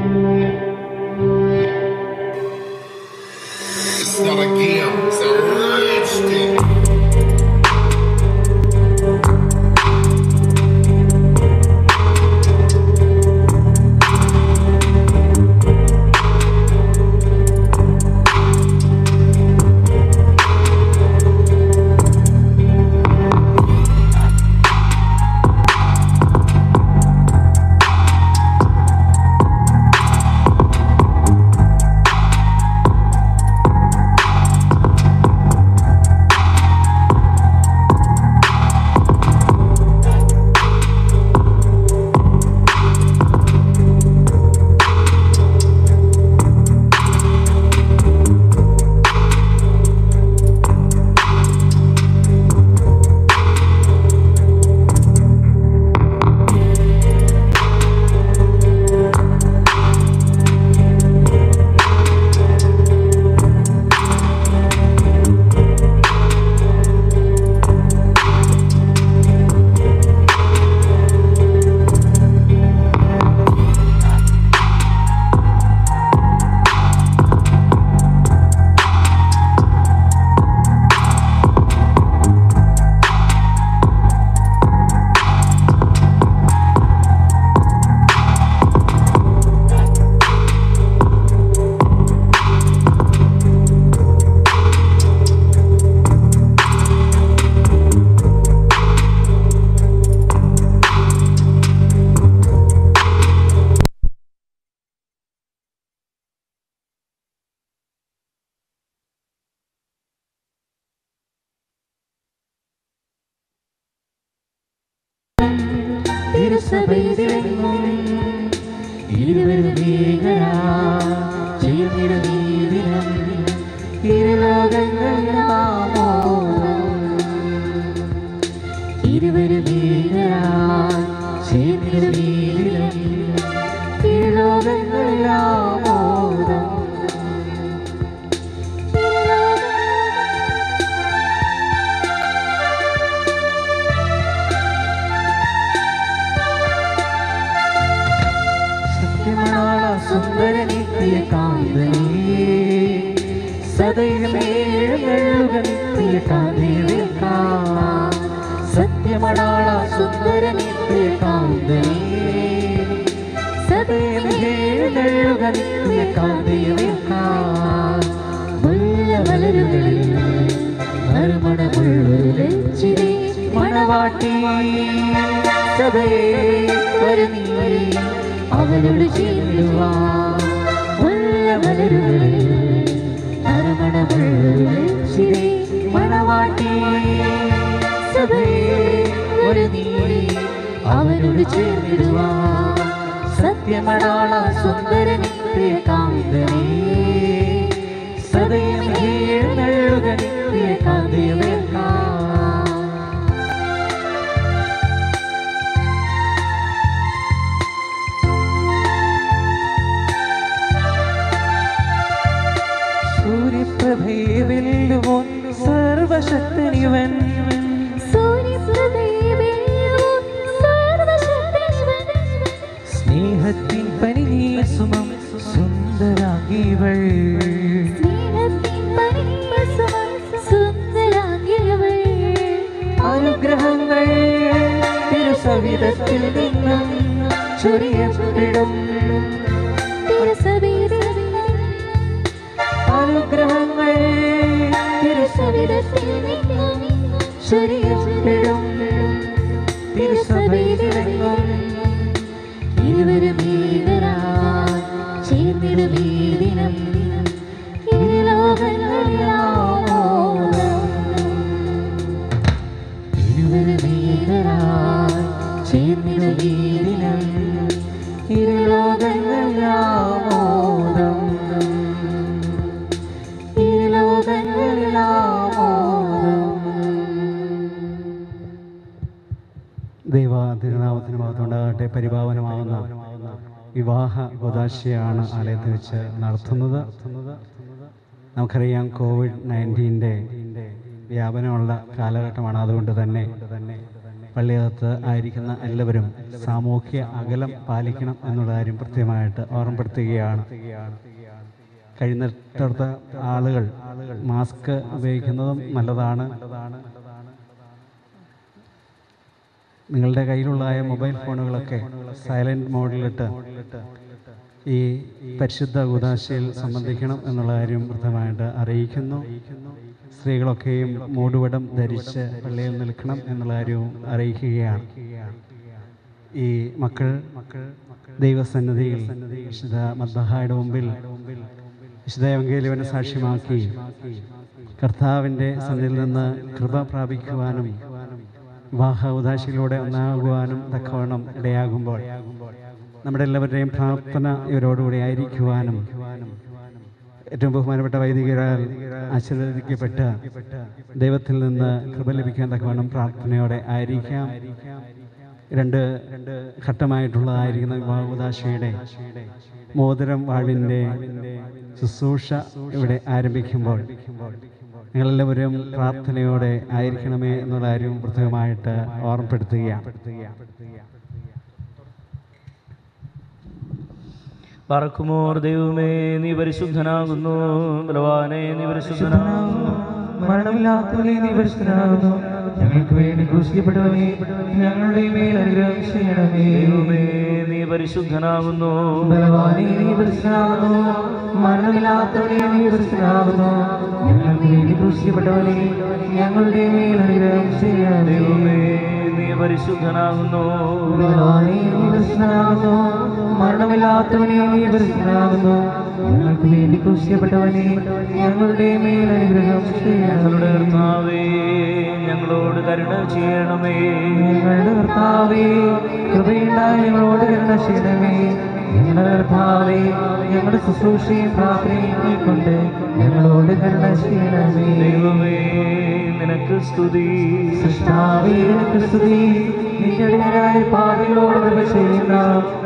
It's not a game, it's a rich thing. തിരുസഭയിലെങ്ങും ഇരുവരും ഏകരാ ചേർന്നിടും ഈ ദിനം ഇരുലോകങ്ങളിലാമോദം ഇരുവരും ഏകരാ ചേർന്നിടും ഈ ദിനം ഇരുലോകങ്ങളിലാമോദം സത്യമണാള സുന്ദര നിത്യ കാന്തനേ സദൈവമേഴുക നിത്യ കാന്തേവിൽക്കാ സത്യമണാള സുന്ദര നിത്യ കാന്തനേ സദൈവമേഴുക നിത്യ കാന്തേവിൽക്കാ മുല്ലമലരുകളിൽ നറുമണമുള്ളൊരു ലച്ചിരി മണവാട്ടി സഭയെ ഒരു നീ അവനോട് ചേരുവാൻ മുല്ലമലരുകളിൽ നറുമണമുള്ളൊരു ലച്ചിരി മണവാട്ടി സഭയെ ഒരു നീ അവനോട് ചേർന്നിടുവാൻ സത്യമടാള സുന്ദര നിത്യ കാന്തനേ സദയം എഴുന്നള്ളുക നിത്യ കാന്തയവേൽക്കാം സൂര്യപ്രഭയെ വെല്ലുവോൻ സർവശക്തനിവൻ സ്നേഹത്തിൻ പനിനീസുമം സുന്ദരാകിവൾ അനുഗ്രഹങ്ങൾ തിരുസവിധത്തിൽ നിന്നും ചൊരിയപ്പെടും അനുഗ്രഹങ്ങൾ തിരുസവിധത്തിൽ നിന്നും ചൊരിയപ്പെടും തിരുസഭയിലെങ്ങും ഇരുവരും ഏകരായി ചേർന്നിടും ഈ ദിനം ഇരുലോകങ്ങളിലാമോദം ഇരുവരും ഏകരായി ചേർന്നിടും ഈ ദിനം ഇരുലോകങ്ങളിലാമോദം ഇരുലോകങ്ങളിലാമോദം ദൈവ തിരുനാമത്തിന് മഹത്വമുണ്ടാകട്ടെ പരിപാവനമാകുന്ന വിവാഹ ഉദാശയാണ് ആലയത്തിൽ വെച്ച് നടത്തുന്നത് നമുക്കറിയാം കോവിഡ് നയൻറ്റീൻ്റെ വ്യാപനമുള്ള കാലഘട്ടമാണ് അതുകൊണ്ട് തന്നെ പള്ളിയകത്ത് ആയിരിക്കുന്ന എല്ലാവരും സാമൂഹ്യ അകലം പാലിക്കണം എന്നുള്ള കാര്യം കൃത്യമായിട്ട് ഓർമ്മപ്പെടുത്തുകയാണ് കഴിയുന്നിടത്ത് ആളുകൾ മാസ്ക് ഉപയോഗിക്കുന്നതും നല്ലതാണ് നിങ്ങളുടെ കയ്യിലുള്ളതായ മൊബൈൽ ഫോണുകളൊക്കെ സൈലന്റ് മോഡിലിട്ട് ഈ പരിശുദ്ധ ഉദാശയിൽ സംബന്ധിക്കണം എന്നുള്ള കാര്യം കൃത്യമായിട്ട് അറിയിക്കുന്നു സ്ത്രീകളൊക്കെയും മൂടുപടം ധരിച്ച് പള്ളിയിൽ നിൽക്കണം എന്നുള്ള കാര്യവും അറിയിക്കുകയാണ് ഈ മക്കൾ ദൈവസന്നിധിയിൽ വിശുദ്ധ മദ്ദഹായുടെ മുമ്പിൽ വിശുദ്ധ എവങ്കേലിവനെ സാക്ഷ്യമാക്കി കർത്താവിൻ്റെ സന്നിധിയിൽ നിന്ന് കൃപ പ്രാപിക്കുവാനും വിവാഹ ഉദാശയിലൂടെ ഒന്നാകുവാനും തക്കവണ്ണം ഇടയാകുമ്പോൾ നമ്മുടെ എല്ലാവരുടെയും പ്രാർത്ഥന ഇവരോടുകൂടി ആയിരിക്കുവാനും ഏറ്റവും ബഹുമാനപ്പെട്ട വൈദികരാൽ ആശീർവദിക്കപ്പെട്ട ദൈവത്തിൽ നിന്ന് കൃപ ലഭിക്കാൻ തക്കവണ്ണം പ്രാർത്ഥനയോടെ ആയിരിക്കാം രണ്ട് രണ്ട് ഘട്ടമായിട്ടുള്ളതായിരിക്കുന്ന വിവാഹോദാശയുടെ മോതിരം വാഴിൻ്റെ ശുശ്രൂഷ ഇവിടെ ആരംഭിക്കുമ്പോൾ നിങ്ങളെല്ലാവരും പ്രാർത്ഥനയോടെ ആയിരിക്കണമേ എന്നുള്ള കാര്യം പ്രത്യേകമായിട്ട് ഓർമ്മപ്പെടുത്തുകയാണ് പറക്കുമോർ ദൈവമേ നീ പരിശുദ്ധനാകുന്നു ബലവാനെ നീ പരിശുദ്ധനാകുന്നു മരണമില്ലാത്തവനെ നീ പരിശുദ്ധനാകുന്നു ഞങ്ങൾക്ക് വേണ്ടി ക്രൂശിക്കപ്പെട്ടവനെ ഞങ്ങളുടെ മേൽ അനുഗ്രഹം ചെയ്യണമേ ദൈവമേ നീ പരിശുദ്ധനാകുന്നു ബലവാനെ നീ പരിശുദ്ധനാകുന്നു മരണമില്ലാത്തവനെ നീ പരിശുദ്ധനാകുന്നു ഞങ്ങൾക്ക് വേണ്ടി ക്രൂശിക്കപ്പെട്ടവനെ ഞങ്ങളുടെ മേൽ അനുഗ്രഹം ചെയ്യണമേ ദൈവമേ നീ പരിശുദ്ധനാകുന്നു ബലവാനെ നീ പരിശുദ്ധനാകുന്നു മരണമില്ലാത്തവനെ നീ പരിശുദ്ധനാകുന്നു ഞങ്ങൾക്ക് വേണ്ടി ക്രൂശിക്കപ്പെട്ടവനെ ഞങ്ങളുടെ മേൽ അനുഗ്രഹം ഞങ്ങളുടെ ചെയ്യണമേ കർത്താവേ ഞങ്ങളോട് കരുണ ചെയ്യണമേ ഞങ്ങളുടെ കർത്താവേ കൃപയുണ്ടായി ഞങ്ങളോട് കരുണ ചെയ്യണമേ ഞങ്ങളുടെ കർത്താവേ ഞങ്ങളുടെ ശുശ്രൂഷയും പ്രാർത്ഥനയും കൈക്കൊണ്ട് ഞങ്ങളോട് കരുണ ചെയ്യണമേ ദൈവമേ നിനക്ക് സ്തുതി സൃഷ്ടാവേ നിനക്ക് സ്തുതി നിന്റെ പാപികളോട് കൃപ ചെയ്യുന്ന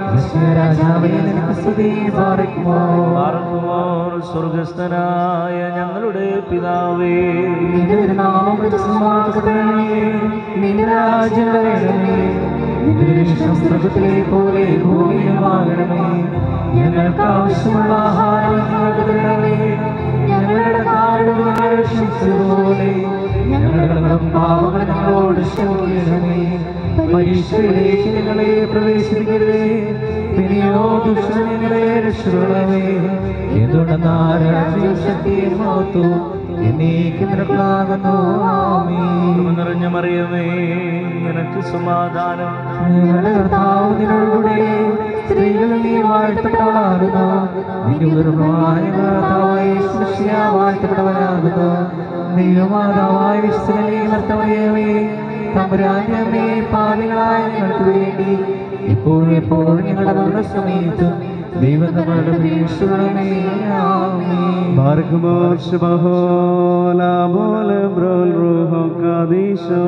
രാജാവേ നിനക്ക് സ്തുതി പാറിക്കുമോ പാർക്കുമോർ സ്വർഗസ്ഥനായ ഞങ്ങളുടെ പിതാവേ നിന്റെ ഒരു നാമം പ്രസിദ്ധമാക്കപ്പെടണമേ നിന്റെ രാജ്യം വരണമേ നിന്റെ ഇഷ്ടം സ്വർഗത്തിലെ പോലെ ഭൂമിയിലുമാകണമേ ഞങ്ങൾക്ക് ആവശ്യമുള്ള ആഹാരം ഞങ്ങൾക്ക് തരണമേ ഞങ്ങളുടെ കാരണങ്ങൾ ഞങ്ങൾ ക്ഷമിച്ചതുപോലെ ഞങ്ങളുടെ പാപങ്ങൾ ഞങ്ങളോട് ക്ഷമിക്കണമേ പരീക്ഷയിലേക്ക് ഞങ്ങളെ പ്രവേശിപ്പിക്കരുതേ പിന്നെയോ ദുഷ്ടൻ ഞങ്ങളെ രക്ഷപ്പെടണമേ എന്തുകൊണ്ടെന്നാൽ രാജ്യവും ശക്തിയും മഹത്വവും എന്നേക്കും നിനക്കുള്ളതാകുന്നു. ആമേൻ. കൃപ നിറഞ്ഞ മറിയമേ നിനക്ക് സമാധാനം ഞങ്ങളുടെ കർത്താവ് നിന്നോടുകൂടെ സ്ത്രീകൾ നീ വാഴ്ത്തപ്പെട്ടവളാകുന്നു നിന്റെ ഉദരമായ കർത്താവായ ശിഷ്യ വാഴ്ത്തപ്പെട്ടവനാകുന്നു ദൈവമാതാവായ വിശ്വസനീ നർത്തമറിയമേ തമ്പുരാന്റെ അമ്മേ പാപികളായ ഞങ്ങൾക്ക് വേണ്ടി ഇപ്പോഴും എപ്പോഴും ഞങ്ങളുടെ മരണസമയത്തും ദൈവം നമ്മളുടെ പ്രതീക്ഷകളെ ആമേൻ Barkmor shbahol abol brol ruho kadisho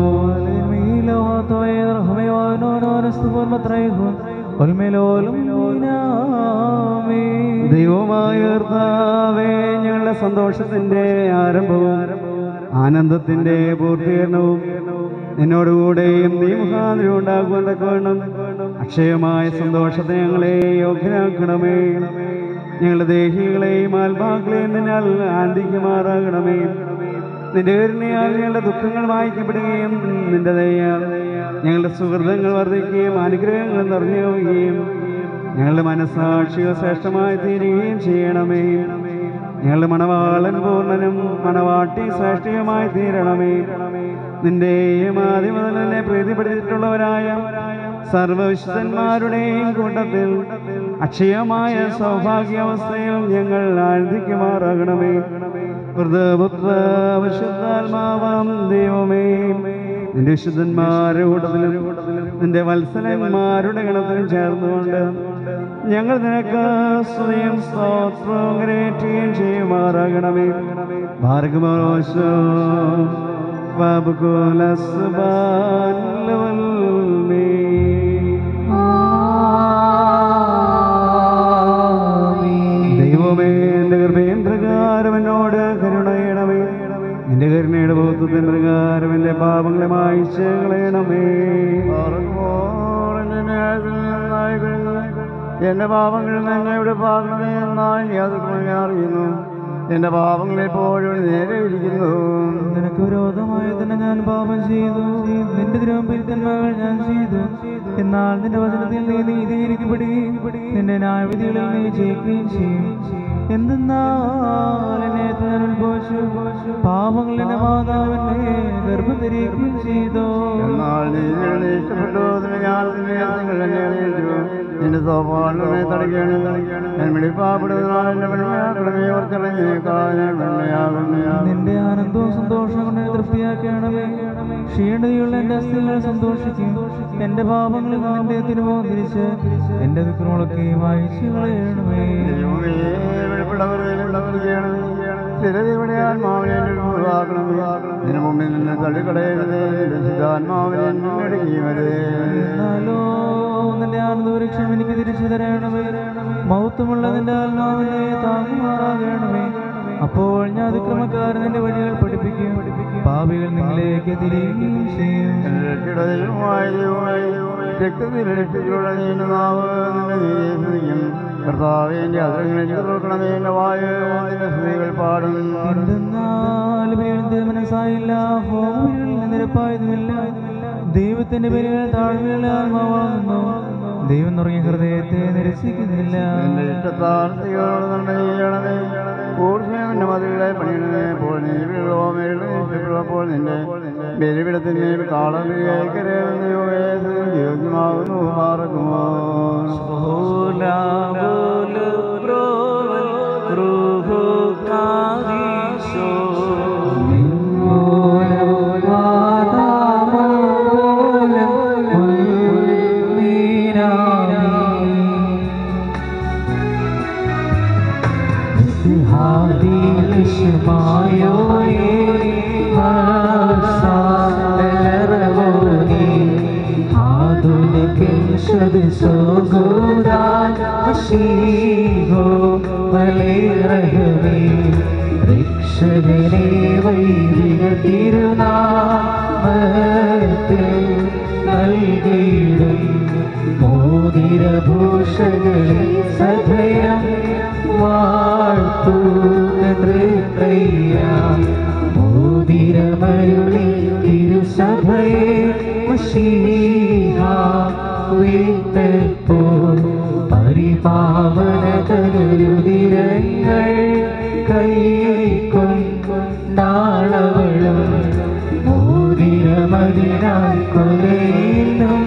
ദൈവമായ കർത്താവേ ഞങ്ങളുടെ സന്തോഷത്തിന്റെ ആരംഭവും ആനന്ദത്തിന്റെ പൂർത്തീകരണവും നിന്നോടുകൂടെയും നീ മുഖാന്തരം ഉണ്ടാകുവാൻ തക്കവണ്ണം അക്ഷയമായ സന്തോഷത്തെ ഞങ്ങളെ യോഗ്യരാക്കണമേ ഞങ്ങളുടെ ദേഹികളെയും ആത്മാക്കളെയും നിന്നാൽ ആനന്ദിക്കുമാറാകണമേ നിന്റെ കരുണയാൽ ഞങ്ങളുടെ ദുഃഖങ്ങൾ വായിക്കപ്പെടുകയും നിന്റെ ദയാൽ ഞങ്ങളുടെ സുഹൃതങ്ങൾ വർദ്ധിക്കുകയും അനുഗ്രഹങ്ങൾ നിറഞ്ഞു പോവുകയും ഞങ്ങളുടെ മനസ്സാക്ഷികൾ ശ്രേഷ്ഠമായി തീരുകയും ചെയ്യണമേ ഞങ്ങളുടെ മണവാളൻ പൂർണ്ണനും മണവാട്ടി ശ്രേഷ്ഠയുമായി തീരണമേ നിന്റെയും ആദ്യം മുതൽ തന്നെ പ്രീതിപ്പെടുത്തിയിട്ടുള്ളവരായ സർവവിശുദ്ധന്മാരുടെയും കൂട്ടത്തിൽ അക്ഷയമായ സൗഭാഗ്യാവസ്ഥയിൽ ഞങ്ങൾ ആനന്ദിക്കുമാറാകണമേ വൃതപുത്ര വിശുദ്ധാത്മാവാം ദൈവമേ നിന്റെ വിശുദ്ധന്മാരുടെ കൂട്ടത്തിലും നിന്റെ വത്സലന്മാരുടെ ഗണത്തിലും ചേർന്നുകൊണ്ട് ഞങ്ങൾ നിനക്ക് സ്തുതിയും സ്തോത്രവും കരയേറ്റുകയും ചെയ്യുമാറാകണമേ ഭാർഗവോശോ ദൈവമേ എന്റെ കൃപയും പ്രകാരം എന്നോട് കരുണയണമേ നിന്റെ കരുണയുടെ ബോധത്തിൻ പ്രകാരം എന്റെ പാപങ്ങളെ മായിച്ച് കളയണമേ എന്റെ പാപങ്ങളിൽ നിന്ന് എന്നെ ഇവിടെ പാകണമേ എന്നാൽ യാതൊരു ഞാൻ അറിയുന്നു എന്റെ പാപങ്ങൾ എപ്പോഴും നേരെ ഇരിക്കുന്നു നിനക്ക് വിരോധമായി തന്നെ ഞാൻ പാപം ചെയ്തു നിന്റെ തിരുവമ്പിൽ തന്മകൾ ഞാൻ ചെയ്തു എന്നാൽ നിന്റെ വചനത്തിൽ നീ നീതീകരിക്കപ്പെടുകയും നിന്റെ ന്യായവിധികളിൽ നീ ജയിക്കുകയും ചെയ്യും എന്തെന്നാൽ എന്നെ താൻ ഉത്ഭവിച്ചു പാപങ്ങൾ എന്റെ മാതാവിനെ ഗർഭം ധരിക്കുകയും ചെയ്തു എന്നാൽ നീ ഇഷ്ടപ്പെട്ടു അതിന് ഞാൻ നിന്നെ നിങ്ങൾ എന്നെ അറിയിച്ചു നിന്റെ സോപാടിനെ തടയ്ക്കണം ഞാൻ വെളിപ്പാപ്പെടുന്നതിനാൽ എന്റെ വെണ്മയാക്കണമേ ഓർത്തിറങ്ങിയേക്കാൾ ഞാൻ വെണ്മയാകുന്നു നിന്റെ ആനന്ദവും സന്തോഷവും കൊണ്ട് എന്നെ തൃപ്തിയാക്കണമേ ക്ഷീണതയുള്ള എന്റെ അസ്ഥികൾ സന്തോഷിക്കും എന്റെ പാപങ്ങളിൽ നിന്ന് നിന്റെ തിരുമുഖം തിരിച്ച് എന്റെ വിക്രമങ്ങളൊക്കെ വായിച്ചു കളയണമേ ദൈവമേ, വെളിപ്പെടവരെ വെളിപ്പെടവരെ ചെയ്യണമേ. സ്ഥിരതയുടെ ആത്മാവിനെ ഒഴിവാക്കണമേ ഇതിനു മുമ്പിൽ നിന്ന് തള്ളിക്കളയരുതേ നിന്റെ ശുദ്ധാത്മാവിനെ മുന്നടക്കിയവരേ എന്നാലോ നിന്റെ ആനന്ദവൃക്ഷം എനിക്ക് തിരിച്ചു തരണമേ മൗത്വമുള്ള നിന്റെ ആത്മാവിനെ താങ്ങുമാറാകണമേ അപ്പോൾ ഞാൻ അതിക്രമക്കാരൻ നിന്റെ വഴികൾ പഠിപ്പിക്കും പാപികൾ നിങ്ങളിലേക്ക് തിരികുകയും ചെയ്യും രക്ഷയുടെ ദൈവമായ ദൈവമേ, രക്തത്തിൽ രക്തത്തിലുള്ള നീണ്ട നാവ് നിന്റെ നീതിയെ സ്തുതിക്കും. കർത്താവേ, എന്റെ അധരങ്ങൾ എനിക്ക് തുറക്കണമേ എന്റെ വായ നിന്റെ സ്തുതികൾ പാടും എന്തെന്നാൽ ബലിയുടെ മനസ്സായില്ല ഹോമബലികളിൽ നിരപ്പായതുമില്ല ദൈവത്തിന്റെ ബലികൾ താഴ്മയുള്ള ആത്മാവാകുന്നു ദൈവം തുടങ്ങിയ ഹൃദയത്തെ നിരസിക്കുന്നില്ല എന്റെ ഇഷ്ടത്താൽ സ്ത്രീകളോട് നന്മ ചെയ്യണമേ പൂർണ്ണന്റെ മതിലുകളെ പണിയണമേ അപ്പോൾ നീ വിളവോമേളുടെ ഇഷ്ടപ്പെടുമ്പോൾ നിന്റെ ബലിപിടത്തിന് കാളം യോഗ്യമാകുന്നു മാറക്കുമോ Hola, hola, provel, ruhu kadisho. രക്ഷകനെ വൈദിക തിരുനാമത്തിൽ നൽകിയിടും മോതിരഭൂഷകളെ സഭയം വാഴ്ത്തു നൃത്തയ്യ മോതിരമരുളി തിരുസഭയെ മഷീഹ വീട്ടപ്പോ പരിപാവന തരുതിരങ്ങൾ കൈക്കും നാളവളും മോതിരമതിനാൽ കൊലയിലും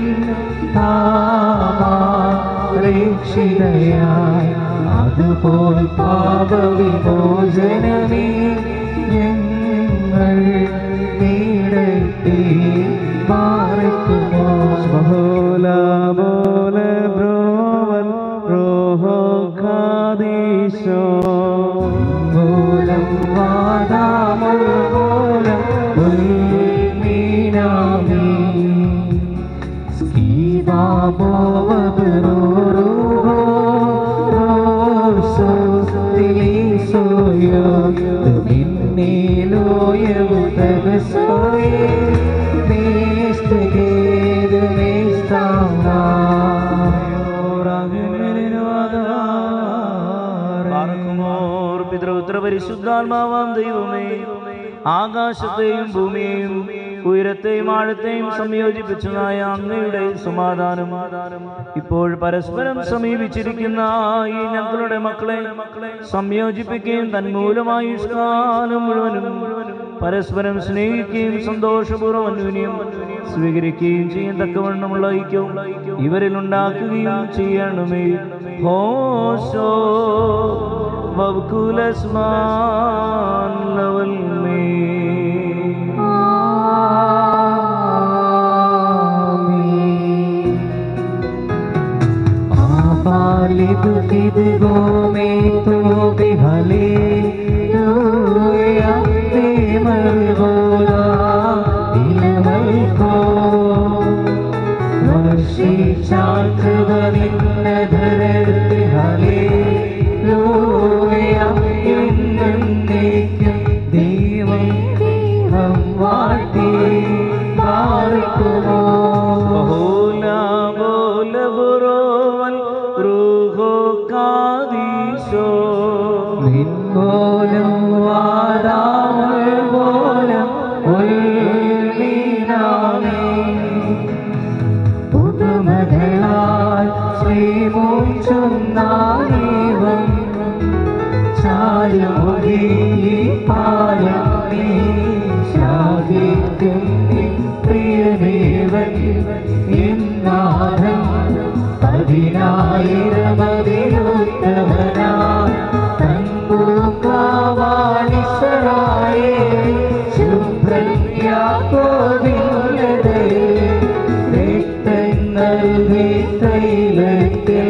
താമാരക്ഷിതയായി അതുപോൽ പാപവിമോചനമേ ഞങ്ങൾ നേടട്ടെ മാറിക്കുമോ Hola, hola, provel, ruhu kadisho. മൂലം വാദാമൽ മൂലം ഉൽമീനാമി സ്കീബാബോവബറോറോ റോസോ തിലിസോയോ മിന്നേലോയവു തഗസോയേ നേസ്തഗേദ പാർക്കുമോർ പിതൃപുത്ര പരിശുദ്ധാത്മാവാം ദൈവമേ ആകാശത്തെയും ഭൂമിയെയും ഉയരത്തെയും ആഴത്തെയും സംയോജിപ്പിച്ചതായ അങ്ങയുടെ സമാധാനം ഇപ്പോൾ പരസ്പരം സമീപിച്ചിരിക്കുന്ന ഈ ഞങ്ങളുടെ മക്കളെ സംയോജിപ്പിക്കുകയും തന്മൂലമായി കാലം മുഴുവനും പരസ്പരം സ്നേഹിക്കുകയും സന്തോഷപൂർവ്വം അന്യോന്യം സ്വീകരിക്കുകയും ചെയ്യും തക്കവണ്ണമുള്ള ഐക്യവും ഇവരിൽ ഉണ്ടാക്കുകയും ചെയ്യണമേ ഹോശോ വബ്കുലസ്മാൻ ലവൽ മേ लिब फिद गो में तो बिहले मर बोला दिल मल को वर्षी चाक बनिन्न धरते हले ലോയാ എന്നേക്കും ദൈവം ദൈവം വാട്ടി പാർക്കുമോ ബഹുല ബോല ബുറോവൽ റൂഹ മോചൊന്നാനേവം ചാരുമൊഴി പാലമേ ശാദിക്കും പ്രിയദേവൻ എന്നാഥൻ പതിനായിരം അതിലുത്തമനാ തമ്പൂക്കാവാണിസരായേ ശുഭ്രയാക്കോവിനുള്ളതേ രക്തങ്ങളുടെ തൈലത്തിൽ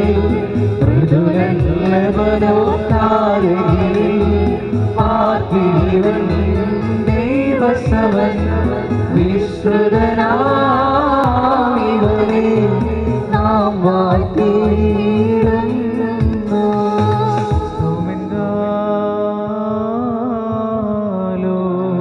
മൃദുലോ താരയിൽ പാർത്തിവൻ ദൈവസവൻ വിശ്രുതനാമിവനെ നാം വാഴ്ത്തിയിടുന്നു സുമിങ്കാലോ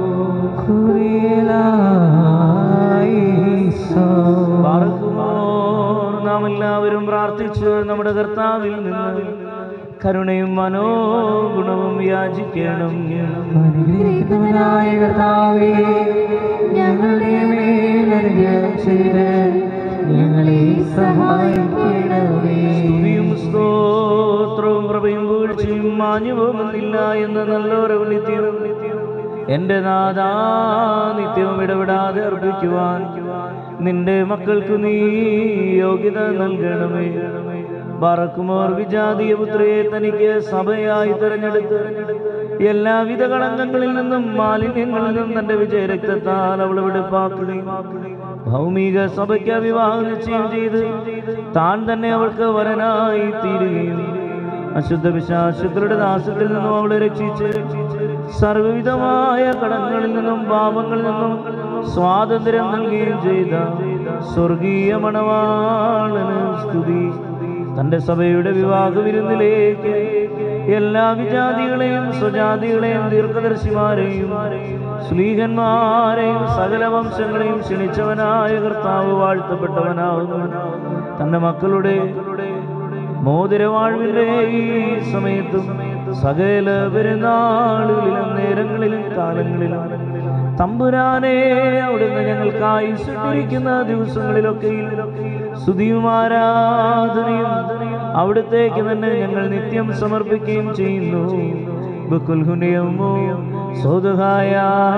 കുറിയലായിസോ പാർക്കുമോർ നാം എല്ലാവരും പ്രാർത്ഥിച്ച് നമ്മുടെ കർത്താവിൽ നിന്ന് കരുണയും മനോഗുണവും യാചിക്കണം അനുഗ്രഹിക്കുന്നവനായ കർത്താവേ ഞങ്ങളുടെ മേലനുഗ്രഹം ചെയ്ത് ഞങ്ങളെ സഹായിക്കണമേ സ്തുതിയും സ്തോത്രവും പ്രഭയും വീഴ്ചയും മാഞ്ഞു പോകുന്നില്ല എന്ന് നല്ലൊരു നിത്യം എന്റെ നാദാ നിത്യവും ഇടപെടാതെ അർപ്പിക്കുവാൻ നിന്റെ മക്കൾക്ക് നീ യോഗ്യത നൽകണമേ പറക്കുമോർ വിജാതീയ പുത്രിയെ തനിക്ക് സഭയായി തിരഞ്ഞെടുത്ത് എല്ലാവിധ കളങ്കങ്ങളിൽ നിന്നും മാലിന്യങ്ങളിൽ നിന്നും തന്റെ വിജയരക്തത്താൽ അവൾ വെടുപ്പാക്കുകയും ഭൗമിക സഭയ്ക്ക് വിവാഹം നിശ്ചയം ചെയ്ത് താൻ തന്നെ അവൾക്ക് വരനായി തീരുകയും അശുദ്ധ വിശ്വാസങ്ങളുടെ ദാസത്തിൽ നിന്നും അവളെ രക്ഷിച്ച് സർവവിധമായ കടങ്ങളിൽ നിന്നും പാപങ്ങളിൽ നിന്നും സ്വാതന്ത്ര്യം നൽകുകയും ചെയ്ത സ്വർഗീയ മണവാളന് സ്തുതി തന്റെ സഭയുടെ വിവാഹ വിരുന്നിലേക്ക് എല്ലാ വിജാതികളെയും സ്വജാതികളെയും ദീർഘദർശിമാരെയും സ്ലീഹന്മാരെയും സകല വംശങ്ങളെയും ക്ഷണിച്ചവനായ കർത്താവ് വാഴ്ത്തപ്പെട്ടവനാകുന്നു തന്റെ മക്കളുടെ മോതിരവാഴ്വിന്റെ ഈ സമയത്തും സകല പെരുന്നാളുകളിലും നേരങ്ങളിലും കാലങ്ങളിലും തമ്പുരാനെ അവിടുന്ന് ഞങ്ങൾക്കായി സൃഷ്ടിരിക്കുന്ന ദിവസങ്ങളിലൊക്കെയും സ്തുതിയും ആരാധനയും അവിടത്തേക്ക് തന്നെ ഞങ്ങൾ നിത്യം സമർപ്പിക്കുകയും ചെയ്യുന്നു ബുക്കുൽഹുനിയമോ സ്വതഹായ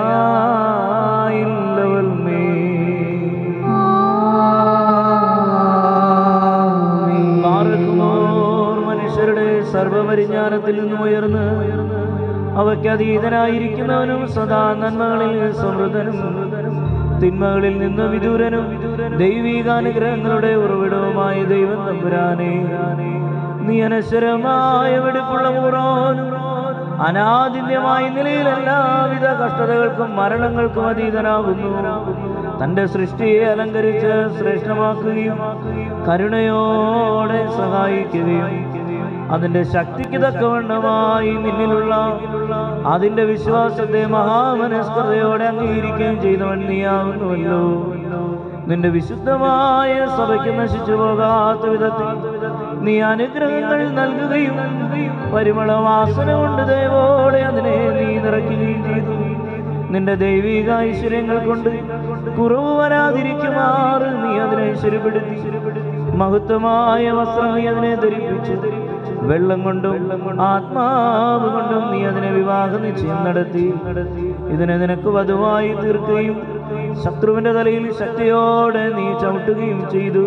പാർക്കുമോർ മനുഷ്യരുടെ സർവപരിജ്ഞാനത്തിൽ നിന്നും ഉയർന്ന് അവയ്ക്ക് അതീതനായിരിക്കുന്നവനും സദാ നന്മകളിൽ സമൃദ്ധനും തിന്മകളിൽ നിന്ന് വിദൂരനും ദൈവികാനുഗ്രഹങ്ങളുടെ ഉറവിടവുമായ ദൈവം തമ്പുരാനെ നീ അനശ്വരമായ വെടിപ്പുള്ള മൂറോനും അനാദിന്യമായ നിലയിൽ എല്ലാവിധ കഷ്ടതകൾക്കും മരണങ്ങൾക്കും അതീതനാകുന്നു തന്റെ സൃഷ്ടിയെ അലങ്കരിച്ച് ശ്രേഷ്ഠമാക്കുകയും കരുണയോടെ സഹായിക്കുകയും അതിന്റെ ശക്തിക്ക് തക്കവണ്ണമായി നിന്നിലുള്ള അതിന്റെ വിശ്വാസത്തെ മഹാമനസ്കൃതയോടെ അംഗീകരിക്കുകയും ചെയ്തവൻ നീയാകുന്നുവല്ലോ നിന്റെ വിശുദ്ധമായ സഭയ്ക്ക് നശിച്ചു പോകാത്ത വിധത്തിൽ നീ അനുഗ്രഹങ്ങൾ നൽകുകയും പരിമള വാസന കൊണ്ട് ദയവോടെ അതിനെ നീ നിറയ്ക്കുകയും ചെയ്തു നിന്റെ ദൈവിക ഐശ്വര്യങ്ങൾ കൊണ്ട് കുറവ് വരാതിരിക്കുമാറ് നീ അതിനെ ഐശ്വര്യപ്പെടുത്തി മഹത്വമായ വസ്ത്രം നീ അതിനെ ധരിപ്പിച്ചു വെള്ളം കൊണ്ടും ആത്മാവ് കൊണ്ടും നീ അതിനെ വിവാഹ നിശ്ചയം നടത്തി ഇതിനെ നിനക്ക് വധുവായി തീർക്കുകയും ശത്രുവിന്റെ തലയിൽ ശക്തിയോടെ നീ ചവിട്ടുകയും ചെയ്തു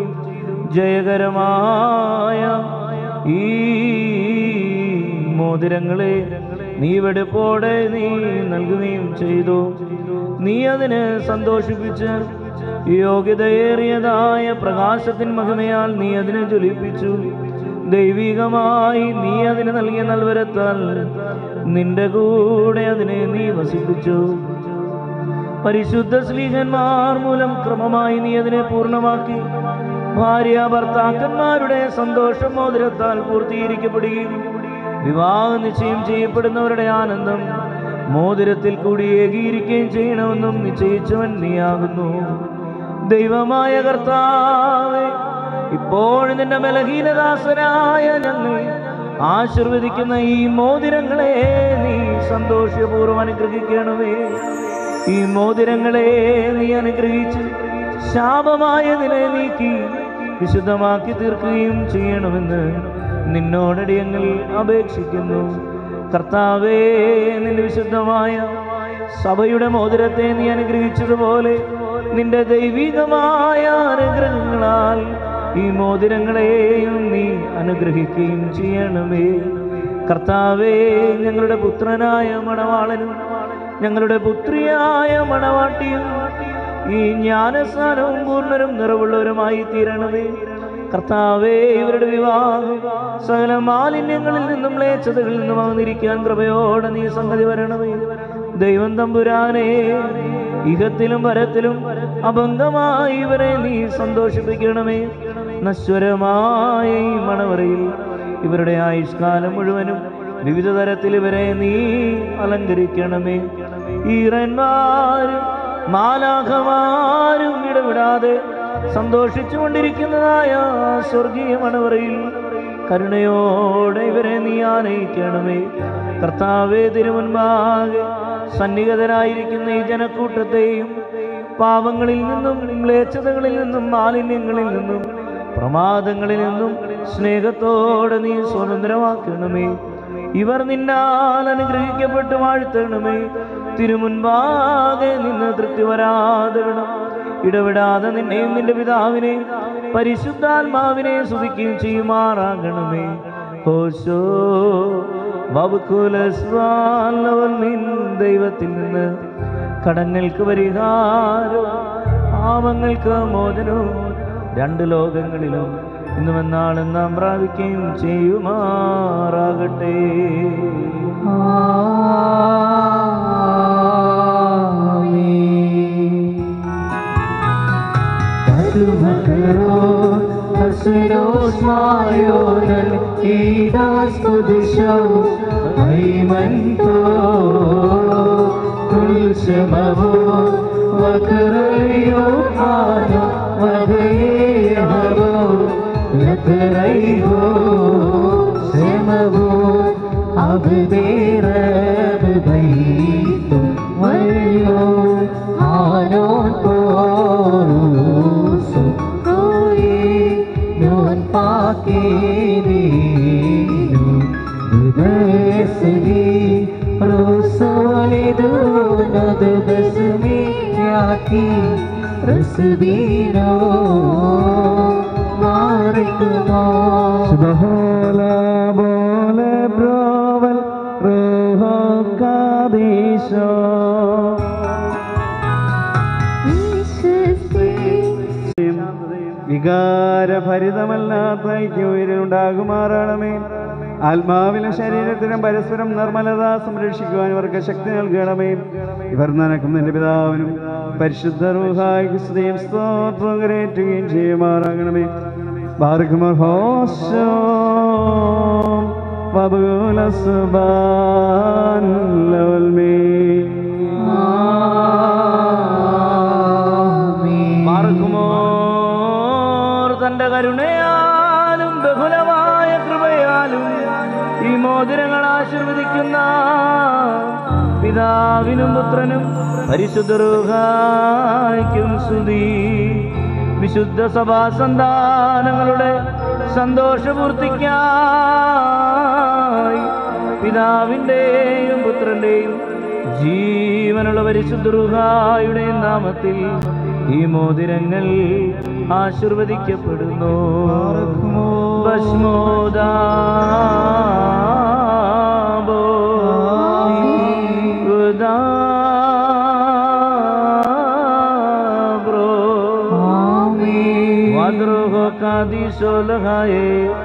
ജയകരമായ ഈ മോതിരങ്ങളെ നീ വെടുപ്പോടെ നീ നൽകുകയും ചെയ്തു നീ അതിനെ സന്തോഷിപ്പിച്ച് യോഗ്യതയേറിയതായ പ്രകാശത്തിൻ മഹിമയാൽ നീ അതിനെ ജ്വലിപ്പിച്ചു ദൈവികമായി നീ അതിന് നൽകിയ നൽവരത്താൽ നിന്റെ കൂടെ അതിനെ നീ വസിപ്പിച്ചു പരിശുദ്ധ സ്ലീഹന്മാർ മൂലം ക്രമമായി നീ അതിനെ പൂർണ്ണമാക്കി ഭാര്യ ഭർത്താക്കന്മാരുടെ സന്തോഷം മോതിരത്താൽ പൂർത്തീകരിക്കപ്പെടുകയും വിവാഹ നിശ്ചയം ചെയ്യപ്പെടുന്നവരുടെ ആനന്ദം മോതിരത്തിൽ കൂടി ഏകീകരിക്കുകയും ചെയ്യണമെന്നും നിശ്ചയിച്ചവൻ നീയാകുന്നു ദൈവമായ കർത്താവേ ഇപ്പോൾ നിന്റെ ബലഹീനദാസനായ ഞങ്ങൾ ആശീർവദിക്കുന്ന ഈ മോതിരങ്ങളെ നീ സന്തോഷപൂർവ്വം അനുഗ്രഹിക്കണമേ ഈ മോതിരങ്ങളെ നീ അനുഗ്രഹിച്ച് ശാപമായതിനെ നീക്കി വിശുദ്ധമാക്കി തീർക്കുകയും ചെയ്യണമെന്ന് നിന്നോടടിയങ്ങൾ അപേക്ഷിക്കുന്നു കർത്താവേ നിന്റെ വിശുദ്ധമായ സഭയുടെ മോതിരത്തെ നീ അനുഗ്രഹിച്ചതുപോലെ നിന്റെ ദൈവികമായ അനുഗ്രഹങ്ങളാൽ ഈ മോതിരങ്ങളെയും നീ അനുഗ്രഹിക്കുകയും ചെയ്യണമേ കർത്താവേ ഞങ്ങളുടെ പുത്രനായ മണവാളനും ഞങ്ങളുടെ പുത്രിയായ മണവാട്ടിയും ഈ ജ്ഞാനസ്ഥാനവും പൂർണ്ണരും നിറവുള്ളവരുമായി തീരണമേ കർത്താവേ ഇവരുടെ വിവാഹം സകല മാലിന്യങ്ങളിൽ നിന്നും ലേച്ചതകളിൽ നിന്നും വന്നിരിക്കാൻ കൃപയോടെ നീ സംഗതി വരണമേ ദൈവം തമ്പുരാനെ ഇഹത്തിലും വരത്തിലും അഭംഗമായി ഇവരെ നീ സന്തോഷിപ്പിക്കണമേ നശ്വരമായ ഈ മണവറയിൽ ഇവരുടെ ആയുഷ്കാലം മുഴുവനും വിവിധ തരത്തിൽ ഇവരെ നീ അലങ്കരിക്കണമേ ഈറന്മാരും മാലാഖമാരും ഇടവിടാതെ സന്തോഷിച്ചു കൊണ്ടിരിക്കുന്നതായ സ്വർഗീയ മണവറയിൽ കരുണയോടെ ഇവരെ നീ ആനയിക്കണമേ കർത്താവേ തിരുമുൻപാകെ സന്നിഹിതരായിരിക്കുന്ന ഈ ജനക്കൂട്ടത്തെയും പാപങ്ങളിൽ നിന്നും മ്ലേച്ഛതകളിൽ നിന്നും മാലിന്യങ്ങളിൽ നിന്നും പ്രമാദങ്ങളിൽ നിന്നും സ്നേഹത്തോടെ നീ സ്വതന്ത്രമാക്കണമേ ഇവർ നിന്നാൽ അനുഗ്രഹിക്കപ്പെട്ട് വാഴ്ത്തണമേ തിരുമുൻപാകെ നിന്ന് തൃപ്തി വരാതെ വിടം ഇടപെടാതെ നിന്നെയും നിന്റെ പിതാവിനെയും പരിശുദ്ധാത്മാവിനെ സ്തുതിക്കുകയും ചെയ്യുമാറാകണമേ ഹോശോ വബുക്കുലസ്വാലവൽ നിൻ ദൈവത്തിൽ നിന്ന് കടങ്ങൾക്ക് പരിഹാരവും പാപങ്ങൾക്ക് മോചനവും രണ്ട് ലോകങ്ങളിലും ഇന്നും എന്നാളും നാം പ്രാപിക്കുകയും ചെയ്യുമാറാകട്ടെ अब देर तुम वयो हालों को कोई नून पाके दीनु दुबसली रोसोले दोनों दुबस में आकी रसबीनो मारकुमो Subhala bole brovel roho kadisho വികാരഭരിതമല്ലാത്ത ഐക്യവുണ്ടാകുമാറാണമേ ആത്മാവിലും ശരീരത്തിലും പരസ്പരം നിർമ്മലത സംരക്ഷിക്കുവാൻ ഇവർക്ക് ശക്തി നൽകണമേ ഇവർ നനക്കും നിന്റെ പിതാവിനും പരിശുദ്ധ റൂഹായിക്ക് സ്തുതിയും സ്തോത്രവും കരേറ്റുകയും ചെയ്യുമാറാകണമേ ബാർക്കുമർ ഹോശോ വബുലസുബാൻ ലവൽമേ മാർക്കുമോർ തന്റെ കരുണയാലും ബഹുലമായ കൃപയാലും ഈ മോതിരങ്ങൾ ആശീർവദിക്കുന്ന പിതാവിനും പുത്രനും പരിശുദ്ധ റൂഹായ്ക്കും സ്തുതി വിശുദ്ധ സഭാ സന്താനങ്ങളുടെ സന്തോഷപൂർത്തിക്കായി പിതാവിൻ്റെയും പുത്രൻ്റെയും ജീവനുള്ള പരിശുദ്ധ റുഹായുടെ നാമത്തിൽ ഈ മോതിരങ്ങൾ ആശീർവദിക്കപ്പെടുന്നു ഭസ്മോദാബോ ഉദാബ്രോ വദ്രോഹോ കാദിശോ ലഹായേ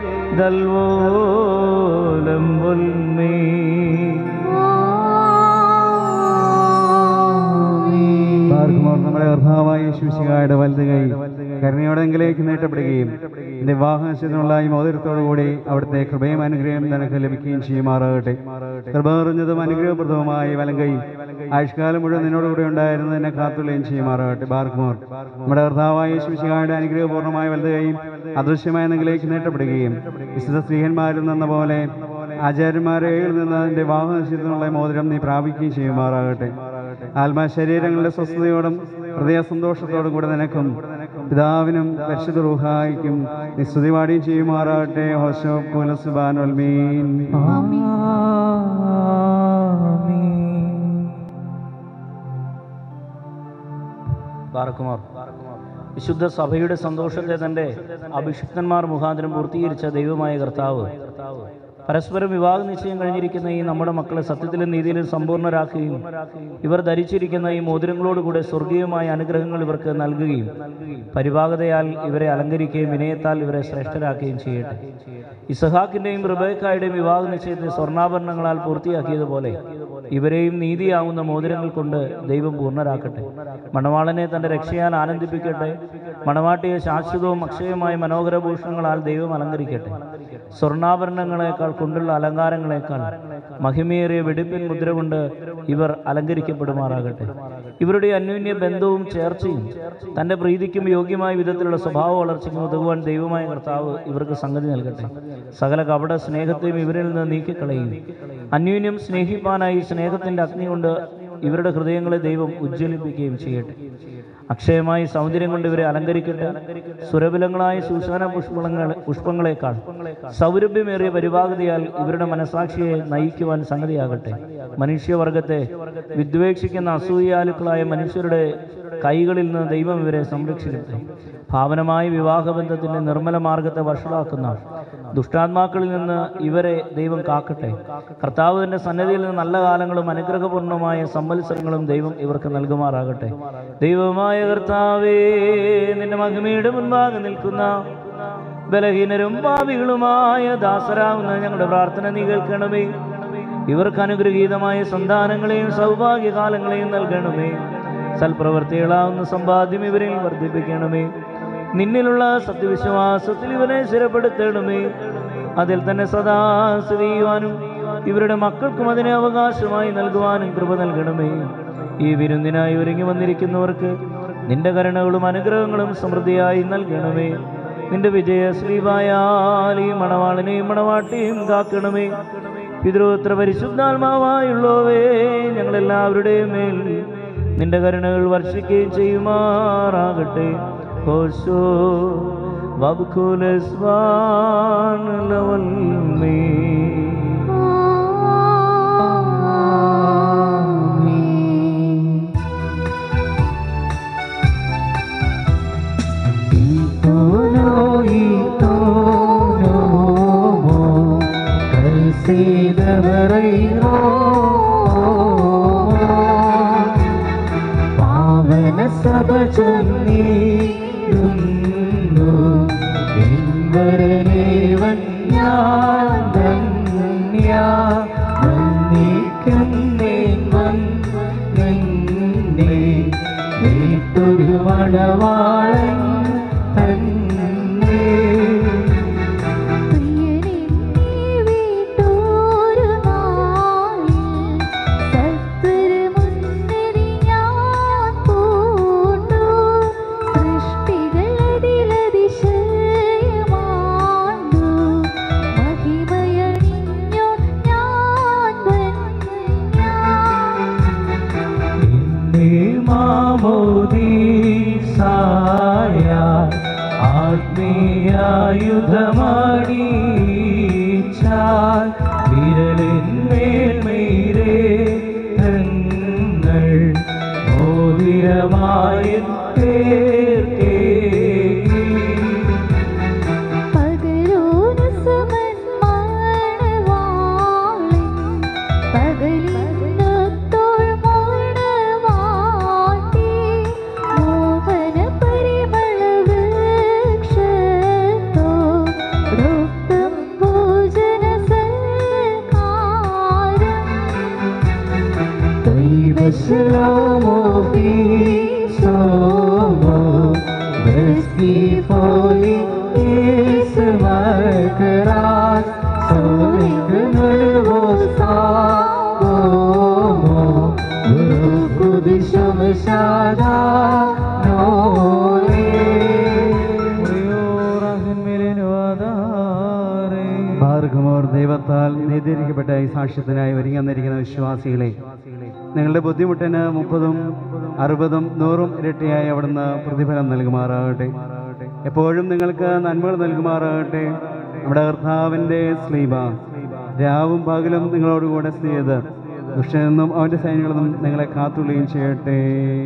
ദൽവോലം ബുൽമേ പാർക്കുമോർ നമ്മുടെ കർത്താവായ ശുശികായുടെ വലുത് കൈ കരുണയോടെങ്കിലേക്ക് നീട്ടപ്പെടുകയും എന്റെ വാഹനത്തിനുള്ള ഈ മോതിരത്തോടുകൂടി അവിടുത്തെ കൃപയും അനുഗ്രഹം നിനക്ക് ലഭിക്കുകയും ചെയ്യുമാറാകട്ടെ കൃപ അറിഞ്ഞതും അനുഗ്രഹപ്രദവുമായ വലം കൈ ആയുഷ്കാലം മുഴുവൻ നിന്നോടുകൂടി ഉണ്ടായിരുന്നു എന്നെ കാത്തുകയും ചെയ്യുമാറാകട്ടെ ബാർക്കുമോർ നമ്മുടെ കർത്താവായ ശുശികായുടെ അനുഗ്രഹപൂർണ്ണമായ വലുത് കൈയും അദൃശ്യമായ നിങ്ങളിലേക്ക് നീട്ടപ്പെടുകയും വിശുദ്ധ സ്ത്രീഹന്മാരിൽ നിന്ന പോലെ ആചാര്യന്മാരെ നിന്ന് എന്റെ വാഹനത്തിനുള്ള മോതിരം നീ പ്രാപിക്കുകയും ചെയ്യുമാറാകട്ടെ ആത്മാ ശരീരങ്ങളുടെ സ്വസ്ഥതയോടും ഹൃദയ സന്തോഷത്തോടും കൂടെ നിനക്കും പിതാവിനും പരിശുദ്ധ റൂഹായിക്കും നിസ്തുതി പാടിയും ചെയ്യുമാറാകട്ടെ ഹോശോ കുലസുബാൻ വൽമീൻ ബാറക്കുമാർ വിശുദ്ധ സഭയുടെ സന്തോഷത്തെ തന്റെ അഭിഷിക്തന്മാർ മുഖാന്തരം പൂർത്തീകരിച്ച ദൈവമായ കർത്താവ് പരസ്പരം വിവാഹ നിശ്ചയം കഴിഞ്ഞിരിക്കുന്ന ഈ നമ്മുടെ മക്കളെ സത്യത്തിലും നീതിയിലും സമ്പൂർണ്ണരാക്കുകയും ഇവർ ധരിച്ചിരിക്കുന്ന ഈ മോതിരങ്ങളോടുകൂടെ സ്വർഗീയമായ അനുഗ്രഹങ്ങൾ ഇവർക്ക് നൽകുകയും പരിഭാഗതയാൽ ഇവരെ അലങ്കരിക്കുകയും വിനയത്താൽ ഇവരെ ശ്രേഷ്ഠരാക്കുകയും ചെയ്യട്ടെ ഇസഹാക്കിന്റെയും റിബേക്കായുടെയും വിവാഹ നിശ്ചയത്തെ സ്വർണ്ണാഭരണങ്ങളാൽ പൂർത്തിയാക്കിയതുപോലെ ഇവരെയും നീതിയാവുന്ന മോതിരങ്ങൾ കൊണ്ട് ദൈവം പൂർണ്ണരാക്കട്ടെ മണവാളനെ തന്റെ രക്ഷയാൽ ആനന്ദിപ്പിക്കട്ടെ മണവാട്ടിയെ ശാശ്വതവും അക്ഷയമായ മനോഹര ഭൂഷണങ്ങളാൽ ദൈവം അലങ്കരിക്കട്ടെ സ്വർണ്ണാഭരണങ്ങളെക്കാൾ കൊണ്ടുള്ള അലങ്കാരങ്ങളെക്കാൾ മഹിമയേറിയ വെടിപ്പിൻ മുദ്ര കൊണ്ട് ഇവർ അലങ്കരിക്കപ്പെടുമാറാകട്ടെ ഇവരുടെ അന്യോന്യ ബന്ധവും ചേർച്ചയും തന്റെ പ്രീതിക്കും യോഗ്യമായ വിധത്തിലുള്ള സ്വഭാവ വളർച്ചയ്ക്കും ഉതകുവാൻ ദൈവമായ കർത്താവ് ഇവർക്ക് സംഗതി നൽകട്ടെ സകല കപട സ്നേഹത്തെയും ഇവരിൽ നിന്ന് നീക്കിക്കളയും അന്യോന്യം സ്നേഹിപ്പാനായി സ്നേഹത്തിന്റെ അഗ്നി കൊണ്ട് ഇവരുടെ ഹൃദയങ്ങളെ ദൈവം ഉജ്ജ്വലിപ്പിക്കുകയും ചെയ്യട്ടെ അക്ഷയമായ സൗന്ദര്യം കൊണ്ട് ഇവരെ അലങ്കരിക്കട്ടെ സുരബിലങ്ങളായ സൂസാന പുഷ്പങ്ങൾ പുഷ്പങ്ങളെക്കാൾ സൗരഭ്യമേറിയ പരിപാകതയാൽ ഇവരുടെ മനസാക്ഷിയെ നയിക്കുവാൻ സംഗതിയാകട്ടെ മനുഷ്യവർഗത്തെ വിദ്വേഷിക്കുന്ന അസൂയാലുക്കളായ മനുഷ്യരുടെ കൈകളിൽ നിന്ന് ദൈവം ഇവരെ സംരക്ഷിക്കട്ടെ ഭാവനമായ വിവാഹബന്ധത്തിന്റെ നിർമ്മല മാർഗത്തെ വഷളാക്കുന്ന ദുഷ്ടാത്മാക്കളിൽ നിന്ന് ഇവരെ ദൈവം കാക്കട്ടെ കർത്താവിന്റെ സന്നദ്ധിയിൽ നിന്ന് നല്ല കാലങ്ങളും അനുഗ്രഹപൂർണമായ സംവത്സരങ്ങളും ദൈവം ഇവർക്ക് നൽകുമാറാകട്ടെ ദൈവമായ കർത്താവേ നിന്റെ മഹിമയുടെ മുൻപാകെ നിൽക്കുന്ന ബലഹീനരും ഭാവികളുമായ ദാസരാവുന്ന ഞങ്ങളുടെ പ്രാർത്ഥന നീ കേൾക്കണമേ ഇവർക്ക് അനുഗ്രഹീതമായ സന്താനങ്ങളെയും സൗഭാഗ്യകാലങ്ങളെയും നൽകണമേ സൽപ്രവർത്തികളാവുന്ന സമ്പാദ്യം ഇവരിൽ വർദ്ധിപ്പിക്കണമേ നിന്നിലുള്ള സത്യവിശ്വാസത്തിൽ ഇവരെ സ്ഥിരപ്പെടുത്തണമേ അതിൽ തന്നെ സദാ സ്ഥിതിയുവാനും ഇവരുടെ മക്കൾക്കും അതിനെ അവകാശമായി നൽകുവാനും കൃപ നൽകണമേ ഈ വിരുന്നിനായി ഒരുങ്ങി വന്നിരിക്കുന്നവർക്ക് നിന്റെ കരുണകളും അനുഗ്രഹങ്ങളും സമൃദ്ധിയായി നൽകണമേ നിന്റെ വിജയ ശ്രീവായാൽ ഈ മണവാളിനെയും മണവാട്ടിയും കാക്കണമേ പിതൃപുത്ര പരിശുദ്ധാത്മാവായുള്ളവേ ഞങ്ങളെല്ലാവരുടെയും മേൽ നിന്റെ കരുണകൾ വർഷിക്കുകയും ചെയ്യുമാറാകട്ടെ ഹോശോ വബ്കുലസ്വാൻ ലവൽമേ പാവന സഭ ചൊല്ലിടുന്നു ഇന്ദ്രനേവൻ ഞാൻ ധന്യ വന്ദിക്കുന്നേൻ വന്നെ വീട്ടൊരു മണവാളൻ തന്നെ നിന്നെ മാമോദീസായ ആത്മീയായുധമണിച്ചാൽ വിരലിന്മേൽ മെയ്രേ തങ്ങൾ മോതിരമായി തീർക്കേകി. Shalom, peace, shalom, mercy, holy is my God. So ignore was Salomo, Guru Kudisham Shada, ഭാർഗമോർ ദൈവത്താൽ നീതിരിക്കപ്പെട്ട ഈ സാക്ഷ്യത്തിനായി ഒരുങ്ങി വന്നിരിക്കുന്ന വിശ്വാസികളെ നിങ്ങളുടെ ബുദ്ധിമുട്ടിന് മുപ്പതും അറുപതും നൂറും ഇരട്ടിയായി അവിടുന്ന് പ്രതിഫലം നൽകുമാറാകട്ടെ എപ്പോഴും നിങ്ങൾക്ക് നന്മകൾ നൽകുമാറാകട്ടെ നമ്മുടെ കർത്താവിൻ്റെ സ്ലീബ രാവും പകലും നിങ്ങളോടുകൂടെ സ്ഥിതി ദുഷ്ടനെന്നും അവൻ്റെ സൈന്യങ്ങളിൽ നിന്നും നിങ്ങളെ കാത്തുള്ളുകയും ചെയ്യട്ടെ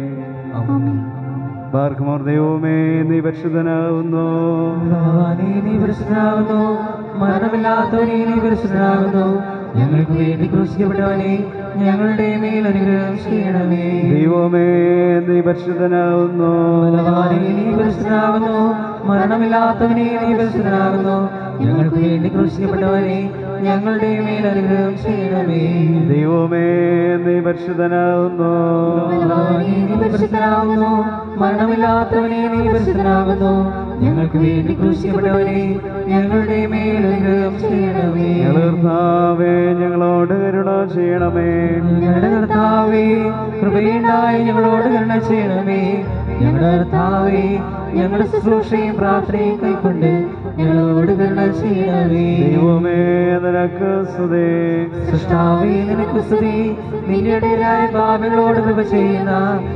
ബാർക്കുമോർ ദൈവമേ നീ പരിശുദ്ധനാകുന്നു ഭഗവാനേ, നീ പരിശുദ്ധനാകുന്നു മരണമില്ലാത്തവനെ നീ പരിശുദ്ധനാകുന്നു ഞങ്ങൾക്ക് വേണ്ടി ക്രൂശിക്കപ്പെട്ടവനെ ഞങ്ങളുടെ മേൽ അനുഗ്രഹം ചെയ്യണമേ ദൈവമേ നീ പരിശുദ്ധനാകുന്നു ഭഗവാനേ, നീ പരിശുദ്ധനാകുന്നു മരണമില്ലാത്തവനെ നീ പരിശുദ്ധനാകുന്നു ഞങ്ങൾക്ക് വേണ്ടി ക്രൂശിക്കപ്പെട്ടവനെ ഞങ്ങളുടെ മേൽ അനുഗ്രഹം ചെയ്യണമേ ദൈവമേ നീ പരിശുദ്ധനാകുന്നു ഭഗവാനേ, നീ പരിശുദ്ധനാകുന്നു മരണമില്ലാത്തവനെ നീ പരിശുദ്ധനാകുന്നു ഞങ്ങൾക്ക് വേണ്ടി ക്രൂശിക്കപ്പെട്ടവനെ ഞങ്ങളുടെ മേൽ അനുഗ്രഹം ചെയ്യണമേ ഞങ്ങളുടെ കർത്താവേ ഞങ്ങളോട് കരുണ ചെയ്യണമേ ഞങ്ങളുടെ കർത്താവേ കൃപയുണ്ടായി ഞങ്ങളോട് കരുണ ചെയ്യണമേ ഞങ്ങളുടെ കർത്താവേ ഞങ്ങളുടെ ശുശ്രൂഷയും പ്രാർത്ഥനയും കൈക്കൊണ്ട് ഞങ്ങളോട് കരുണ ചെയ്യണമേ ദൈവമേ നിനക്ക് സ്തുതി സൃഷ്ടാവേ നിനക്ക് സ്തുതി നിന്റെ ഇടയിലായ പാപികളോട് കൃപ ചെയ്യുന്ന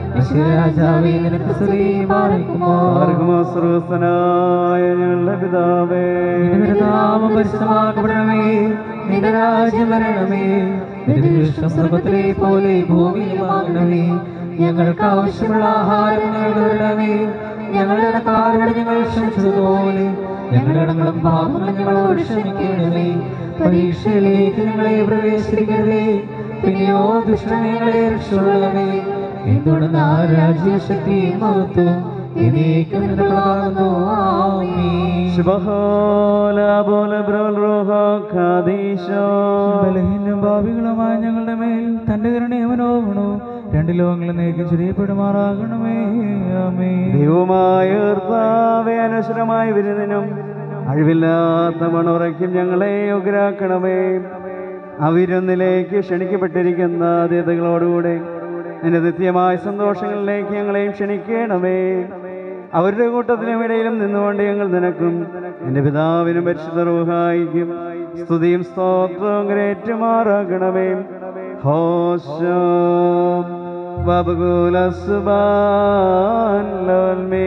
രാജാവേ നിനക്ക് സ്തുതി മാറിക്കുമോ മാർഗമസ്രൂസനായ ഞങ്ങളുടെ പിതാവേ നിന്റെ നാമം പരിശുദ്ധമാക്കപ്പെടണമേ നിന്റെ രാജ്യം വരണമേ നിന്റെ ഇഷ്ടം സ്വർഗത്തിലെ പോലെ ഭൂമിയിലുമാകണമേ ഞങ്ങൾക്ക് ആവശ്യമുള്ള ആഹാരം ഞങ്ങൾക്ക് തരണമേ ഞങ്ങളുടെ ഇടക്കാരോട് ഞങ്ങൾ ക്ഷമിച്ചതുപോലെ ഞങ്ങളുടെ ഇടങ്ങളും പാപങ്ങളും ഞങ്ങളോട് ക്ഷമിക്കണമേ പരീക്ഷയിലേക്ക് ഞങ്ങളെ പ്രവേശിപ്പിക്കരുതേ പിന്നെയോ ദുഷ്ടങ്ങളെ രക്ഷപ്പെടണമേ എന്തുകൊണ്ട് ആ രാജ്യശക്തി മഹത്വം എന്നേക്കും നിനക്കുള്ളതാകുന്നു ആമീൻ ശുഭഹോല പോലെ ബ്രോൽ റോഹ ഖാദീശോ ബലഹീനം ഭാവികളുമായ ഞങ്ങളുടെ മേൽ തന്റെ കരുണയമനോഗണോ രണ്ട് ലോകങ്ങളും നീക്കം ചെറിയപ്പെടുമാറാകണമേ ആമേ ദൈവമായ കർത്താവേ അനശ്വരമായ വിരുന്നിനും അഴിവില്ലാത്ത മണുറയ്ക്കും ഞങ്ങളെ യോഗ്യരാക്കണമേ അവിരുന്നിലേക്ക് ക്ഷണിക്കപ്പെട്ടിരിക്കുന്ന അതിഥികളോടുകൂടെ നിന്റെ നിത്യമായ സന്തോഷങ്ങളിലേക്ക് ഞങ്ങളെയും ക്ഷണിക്കണമേ അവരുടെ കൂട്ടത്തിനും ഇടയിലും നിന്നുകൊണ്ട് ഞങ്ങൾ നിനക്കും എൻ്റെ പിതാവിനും പരിശുദ്ധ റൂഹായിക്കും സ്തുതിയും സ്തോത്രവും കരേറ്റുമാറാകണമേ ഹോശോ വബകുലസുബാൻ ലോൽമേ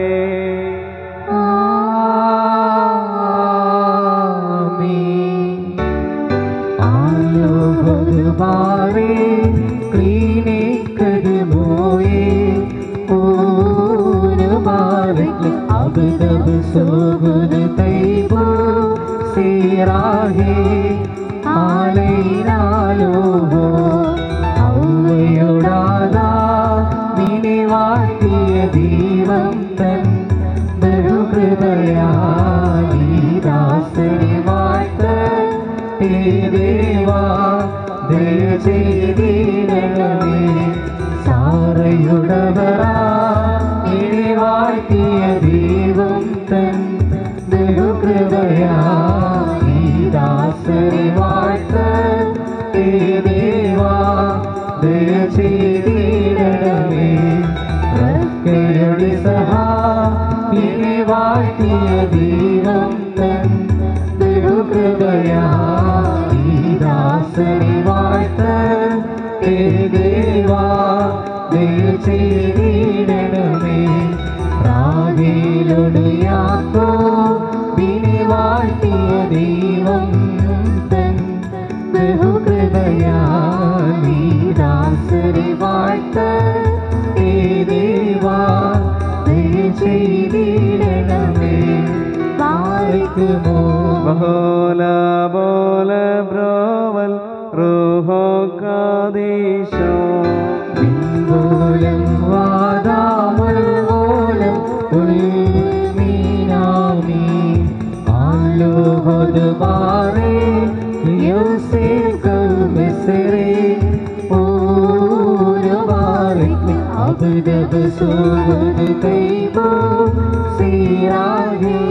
ദീപം തൻ ബഹുകൃപയാദാസനെ വാഴ്ത്ത ദേവാ ദയ ചെയ്തിടണമേ സാറയുടവരാ ഇനി വാഴ്ത്തിയ ദൈവം തൻ ബഹുകൃപയാദാസനെ വാഴ്ത്ത ദേവാ ദയ ചെയ്തിടണമേ പ്രക്കയുടെ സഹാ ഇനി വാഴ്ത്തിയ ദൈവം തൻ ദാസനെ വാഴ്ത്ത ദേവാ ദയ ചെയ്തിടണമേ പ്രാവിലൊട് യാക്കോ വിനി വാഴ്ത്തിയ ദൈവം തൻ ബഹുകൃപയാ ദാസനെ വാഴ്ത്ത ദേവാ ദയ ചെയ്തിടണമേ വാഴ്ത്തുമോ ബഹോല ബോല ബ്രോവൽ റൂഹോ ഖാദീശോ മിൻപോലം വാദാമുൽപോലം ഉൾമീനാമി ആലോകോദ്വാരേ യോസേഫ് മിസ്രേ ഓരവാരേ അബ്ദബ് സൂദ് കൈബോ സിറാഹേ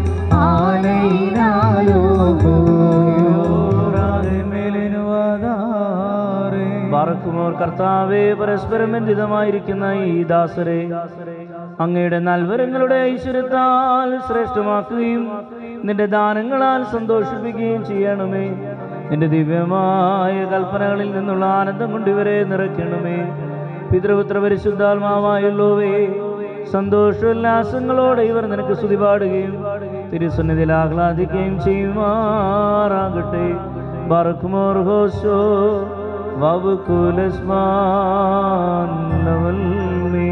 ബാറക്കുമോർ കർത്താവെ പരസ്പരം ബന്ധിതമായിരിക്കുന്ന ഈ ദാസരെ അങ്ങയുടെ നൽവരങ്ങളുടെ ഐശ്വര്യത്താൽ ശ്രേഷ്ഠമാക്കുകയും നിന്റെ ദാനങ്ങളാൽ സന്തോഷിപ്പിക്കുകയും ചെയ്യണമേ നിന്റെ ദിവ്യമായ കൽപ്പനകളിൽ നിന്നുള്ള ആനന്ദം കൊണ്ട് ഇവരെ നിറയ്ക്കണമേ പിതൃപുത്ര പരിശുദ്ധാത്മാവായുള്ളവേ സന്തോഷോല്ലാസങ്ങളോടെ ഇവർ നിനക്ക് സ്തുതി പാടുകയും തിരുസന്നിധിയിൽ ആഹ്ലാദിക്കുകയും ചെയ്യുമാറാകട്ടെ ബർക്കുമോർ ഹോസോ വബുക്കുലസ്മാൻ ലവൽമേ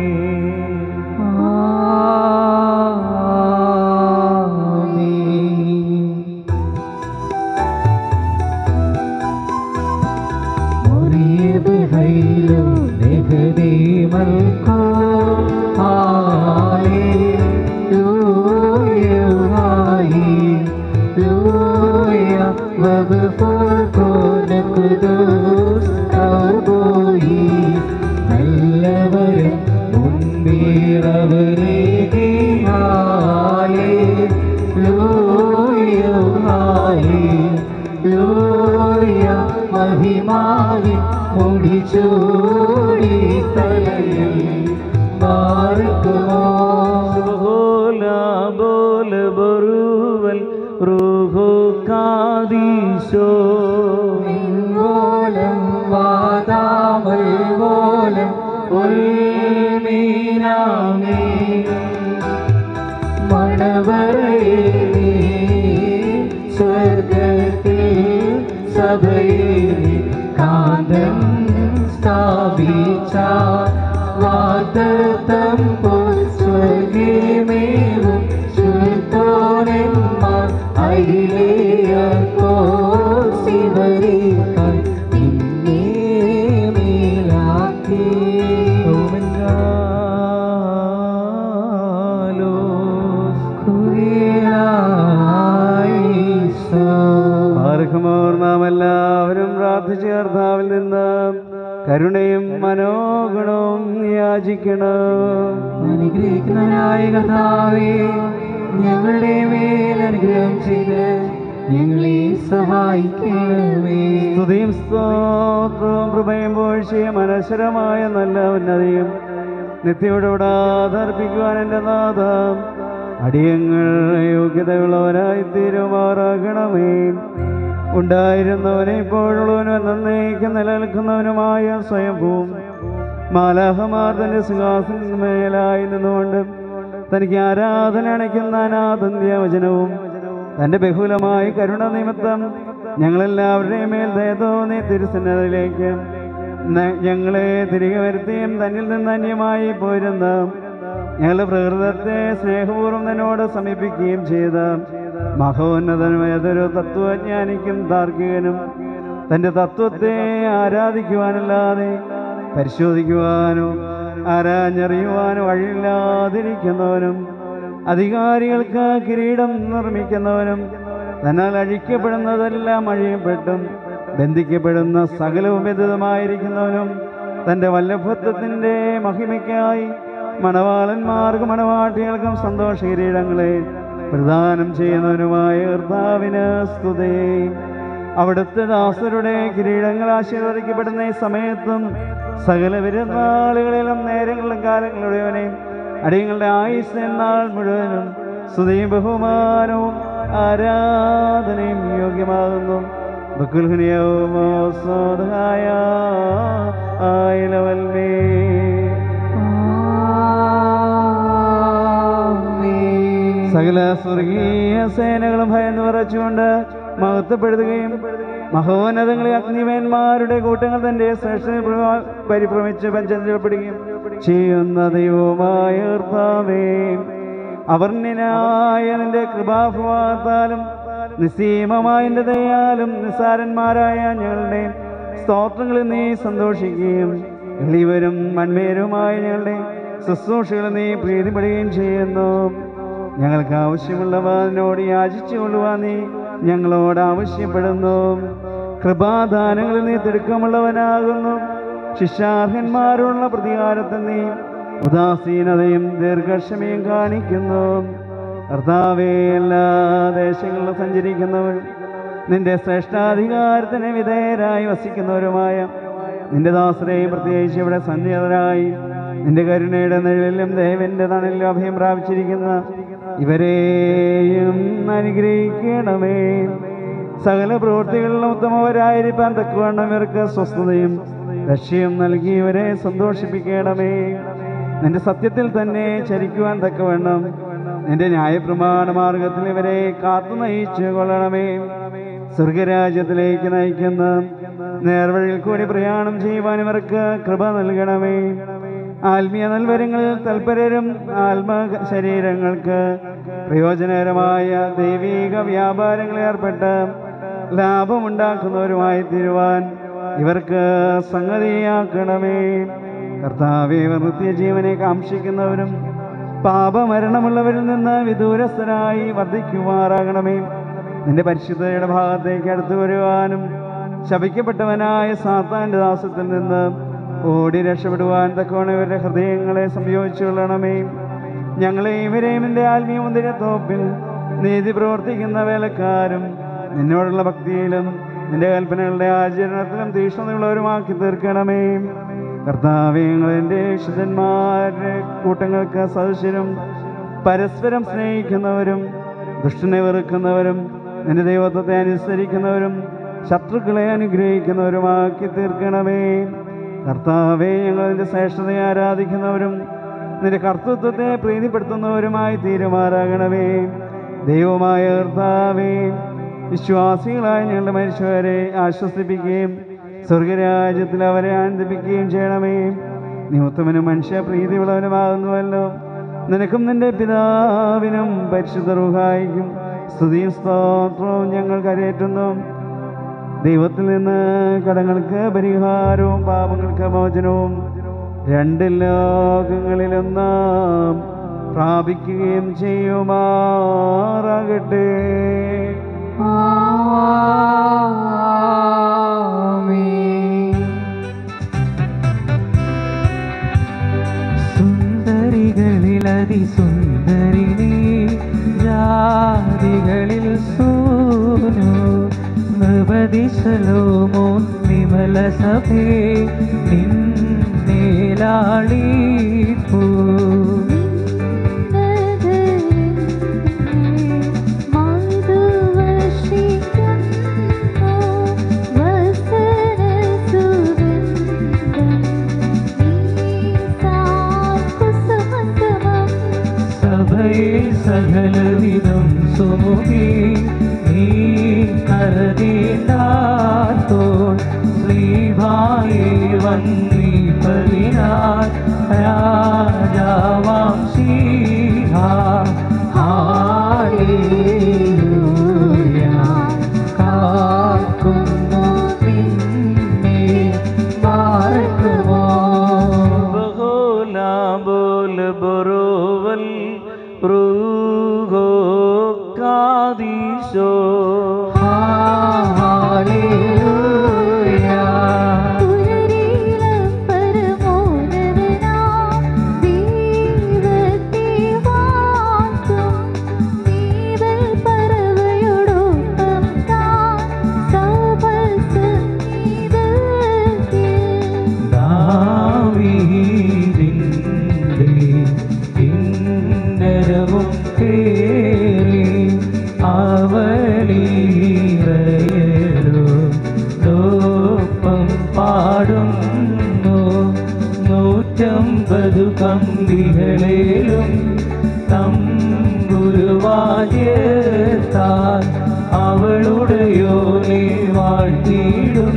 നല്ലവരും മുൻപീറവരേകിയാലേ ലൂയ ലൂയ മഹിമാവി മുടിച്ചൂടി തലയിൽ മാർക്കുമോ ബോല ബോല ബറുവൽ റൂഹോ കാദീശോ പോലം വാതാമൽ പോലം ഉൾമീനാമേ മണവരേ സ്വർഗത്തിൽ സഭയിൽ കാന്തൻ സ്ഥാപിച്ച വാദത്തം പോൽ സ്വർഗീമേവും ശുദ്ധോനെന്മാർ അയിലേയർക്കോ ശിവരേക്കാൾ നിന്നെ മേലാക്കി ആർക്കുമോർ നാം എല്ലാവരും പ്രാർത്ഥിച്ച കർത്താവിൽ നിന്ന് കരുണയും മനോഗുണവും യാചിക്കണം അനുഗ്രഹിക്കുന്നവനായ കർത്താവേ ഞങ്ങളുടെ മേൽ അനുഗ്രഹം ചെയ്ത് ഞങ്ങളെ സഹായിക്കണമേ സ്തുതിയും സ്തോത്രവും കൃപയും പോഴ്ചയും അനശ്വരമായ നല്ല ഉന്നതിയും നിത്യയോടോടാതർപ്പിക്കുവാൻ എൻ്റെ നാഥ അടിയങ്ങൾ യോഗ്യതയുള്ളവരായി തീരുമാറാകണമേ ഉണ്ടായിരുന്നവനെ ഇപ്പോഴുള്ളവനും എന്നേക്കും നിലനിൽക്കുന്നവനുമായ സ്വയംഭൂം മാലാഹമാർ തന്റെ സിംഹാസനമേലായി നിന്നുകൊണ്ട് തനിക്ക് ആരാധന അണയ്ക്കുന്ന അനാഥന്യ വചനവും തന്റെ ബഹുലമായ കരുണ നിമിത്തം ഞങ്ങളെല്ലാവരുടെയും മേൽ ദയതോന്നി തിരുസന്നതിലേക്ക് ന- ഞങ്ങളെ തിരികെ വരുത്തുകയും തന്നിൽ നിന്ന് അന്യമായി പോയിരുന്ന ഞങ്ങളുടെ പ്രകൃതത്തെ സ്നേഹപൂർവ്വം തന്നോട് സമീപിക്കുകയും ചെയ്ത മഹോന്നതനുമേതൊരു തത്വജ്ഞാനിക്കും താർക്കികനും തന്റെ തത്വത്തെ ആരാധിക്കുവാനല്ലാതെ പരിശോധിക്കുവാനോ ആരാഞ്ഞറിയുവാനോ വഴിയില്ലാതിരിക്കുന്നവനും അധികാരികൾക്ക് കിരീടം നിർമ്മിക്കുന്നവനും തന്നാൽ അഴിക്കപ്പെടുന്നതെല്ലാം അഴിയപ്പെട്ടും ബന്ധിക്കപ്പെടുന്ന സകലവും വ്യതമായിരിക്കുന്നവനും തൻ്റെ വല്ലഭത്വത്തിൻ്റെ മഹിമയ്ക്കായി മണവാളന്മാർക്കും മണവാട്ടികൾക്കും സന്തോഷ കിരീടങ്ങളെ പ്രദാനം ചെയ്യുന്നവനുമായ കർത്താവിന് സ്തുതേ അവിടുത്തെ ദാസരുടെ കിരീടങ്ങൾ ആശീർവദിക്കപ്പെടുന്ന ഈ സമയത്തും സകല വിരുന്നാളുകളിലും നേരങ്ങളിലും കാലങ്ങളുടെവനെയും അടിയങ്ങളുടെ ആയുസ് എന്നാൾ മുഴുവനും സ്തുതിയും ബഹുമാനവും ആരാധനയും യോഗ്യമാകുന്നു ബക്കുൽഹുനിയവുമോ സ്വതഹായ ആയിലവൽമേ സകല സ്വർഗീയ സേനകളും ഭയന്ന് വിറച്ചുകൊണ്ട് മഹത്വപ്പെടുത്തുകയും മഹോന്നതങ്ങളെ അഗ്നിവേന്മാരുടെ കൂട്ടങ്ങൾ തന്റെ ശ്രേഷ്ഠ പരിഭ്രമിച്ച് പഞ്ചപ്പെടുകയും ചെയ്യുന്ന ദൈവമായ കർത്താവേ അവർണ്യനായ നിന്റെ കൃപാഭവാത്താലും നിസ്സീമമായ നിന്റെ ദയാലും നിസ്സാരന്മാരായ ഞങ്ങളുടെ സ്തോത്രങ്ങളിൽ നീ സന്തോഷിക്കുകയും എളിവരും മൺമേരുമായ ഞങ്ങളുടെ ശുശ്രൂഷകൾ നീ പ്രീതിപ്പെടുകയും ചെയ്യുന്നു ഞങ്ങൾക്ക് ആവശ്യമുള്ളവ എന്നോട് യാചിച്ചു കൊള്ളുവാൻ നീ ഞങ്ങളോട് ആവശ്യപ്പെടുന്നു കൃപാദാനങ്ങളിൽ നീ തിടുക്കമുള്ളവനാകുന്നു ശിഷ്യാർഹന്മാരുള്ള പ്രതികാരത്തിൽ നീ ഉദാസീനതയും ദീർഘക്ഷമയും കാണിക്കുന്നു കർത്താവേ എല്ലാ ദേശങ്ങളിലും സഞ്ചരിക്കുന്നവർ നിന്റെ ശ്രേഷ്ഠാധികാരത്തിന് വിധേയരായി വസിക്കുന്നവരുമായ നിന്റെ ദാസരെയും പ്രത്യേകിച്ച് ഇവിടെ സന്നിഹിതരായി നിന്റെ കരുണയുടെ നിഴലിലും ദേവന്റെ തണലിലും അഭയം പ്രാപിച്ചിരിക്കുന്ന ഇവരെയും അനുഗ്രഹിക്കണമേ സകല പ്രവൃത്തികളിലും ഉത്തമവരായിരിക്കാൻ തക്കവണ്ണം ഇവർക്ക് സ്വസ്ഥതയും ലക്ഷ്യം നൽകി ഇവരെ സന്തോഷിപ്പിക്കണമേ നിന്റെ സത്യത്തിൽ തന്നെ ചരിക്കുവാൻ തക്കവണ്ണം നിന്റെ ന്യായപ്രമാണ മാർഗത്തിൽ ഇവരെ കാത്തു നയിച്ചു കൊള്ളണമേ സ്വർഗരാജ്യത്തിലേക്ക് നയിക്കുന്ന നേർവഴിയിൽ കൂടി പ്രയാണം ചെയ്യുവാൻ ഇവർക്ക് കൃപ നൽകണമേ ആത്മീയ നൽവരങ്ങളിൽ തൽപരരും ആത്മ ശരീരങ്ങൾക്ക് പ്രയോജനകരമായ ദൈവീക വ്യാപാരങ്ങളിൽ ഏർപ്പെട്ട് ലാഭമുണ്ടാക്കുന്നവരുമായി തീരുവാൻ ഇവർക്ക് സംഗതിയാക്കണമേ കർത്താവെ ഇവർ നിത്യജീവനെ കാക്ഷിക്കുന്നവരും പാപമരണമുള്ളവരിൽ നിന്ന് വിദൂരസ്ഥരായി വർദ്ധിക്കുമാറാകണമേ നിന്റെ പരിശുദ്ധയുടെ ഭാഗത്തേക്ക് അടുത്തു വരുവാനും ശപിക്കപ്പെട്ടവനായ സാത്താന്റെ ദാസത്തിൽ നിന്ന് ഓടി രക്ഷപ്പെടുവാൻ തക്കവണ്ണം ഇവരുടെ ഹൃദയങ്ങളെ സംയോജിച്ചു കൊള്ളണമേ ഞങ്ങളെ ഇവരെയും നിന്റെ ആത്മീയ മുന്തിരത്തോപ്പിൽ നീതി പ്രവർത്തിക്കുന്ന വേലക്കാരും നിന്നോടുള്ള ഭക്തിയിലും നിന്റെ കൽപ്പനകളുടെ ആചരണത്തിലും തീക്ഷ്ണതയുള്ളവരുമാക്കി തീർക്കണമേ കർത്താവേ ഞങ്ങൾ എൻ്റെ വിശുദ്ധന്മാരുടെ കൂട്ടങ്ങൾക്ക് സദസ്യരും പരസ്പരം സ്നേഹിക്കുന്നവരും ദുഷ്ടനെ വെറുക്കുന്നവരും നിന്റെ ദൈവത്വത്തെ അനുസരിക്കുന്നവരും ശത്രുക്കളെ അനുഗ്രഹിക്കുന്നവരുമാക്കി തീർക്കണമേ കർത്താവെ ഞങ്ങൾ നിന്റെ ശ്രേഷ്ഠതയെ ആരാധിക്കുന്നവരും നിന്റെ കർത്തൃത്വത്തെ പ്രീതിപ്പെടുത്തുന്നവരുമായി തീരുമാറാകണമേ ദൈവമായ കർത്താവേ വിശ്വാസികളായ ഞങ്ങളുടെ മനുഷ്യരെ ആശ്വസിപ്പിക്കുകയും സ്വർഗരാജ്യത്തിൽ അവരെ ആനന്ദിപ്പിക്കുകയും ചെയ്യണമേ നീ ഉത്തമനും മനുഷ്യ പ്രീതിയുള്ളവനുമാകുന്നുവല്ലോ നിനക്കും നിന്റെ പിതാവിനും പരിശുദ്ധ റുഹായിക്കും സ്തുതിയും സ്തോത്രവും ഞങ്ങൾ കരയേറ്റുന്നു ദൈവത്തിൽ നിന്ന് കടങ്ങൾക്ക് പരിഹാരവും പാപങ്ങൾക്ക് മോചനവും രണ്ട് ലോകങ്ങളിലും നാം പ്രാപിക്കുകയും ചെയ്യുമാറാകട്ടെ സുന്ദരികളിൽ അതിസുന്ദരിണി ജാതികളിൽ സൂനു നൃപതിശലോമോ വിമല സഭേ നിന്നേലാളിപ്പൂ സഭയിൽ സകലവിധം സുമുഖി നീ കരുതിനാത്തോൾ ശ്രീഭായി വന്നി പതിനാൾ രാജാവാം ശീഹ ഹാലേലൂയ കാക്കുന്നു നിന്നെ മാർക്കുമോ ബഹോലാ ബോൽ ബൊറോവൽ റൂഹോ കാദീശോ ദാവീദിന്റെ കിന്നരവും കേറി അവളീറയരോ ലോപ്പം പാടുന്നു നൂറ്റമ്പതു കമ്പികളേലും തമ്പുരുവാദ്യത്താൽ അവളുടെയോനെ വാഴ്ത്തിയിടും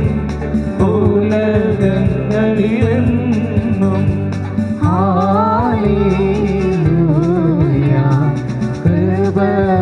ഉലകങ്ങളിലെന്നും ഹാലേലൂയ കൃപ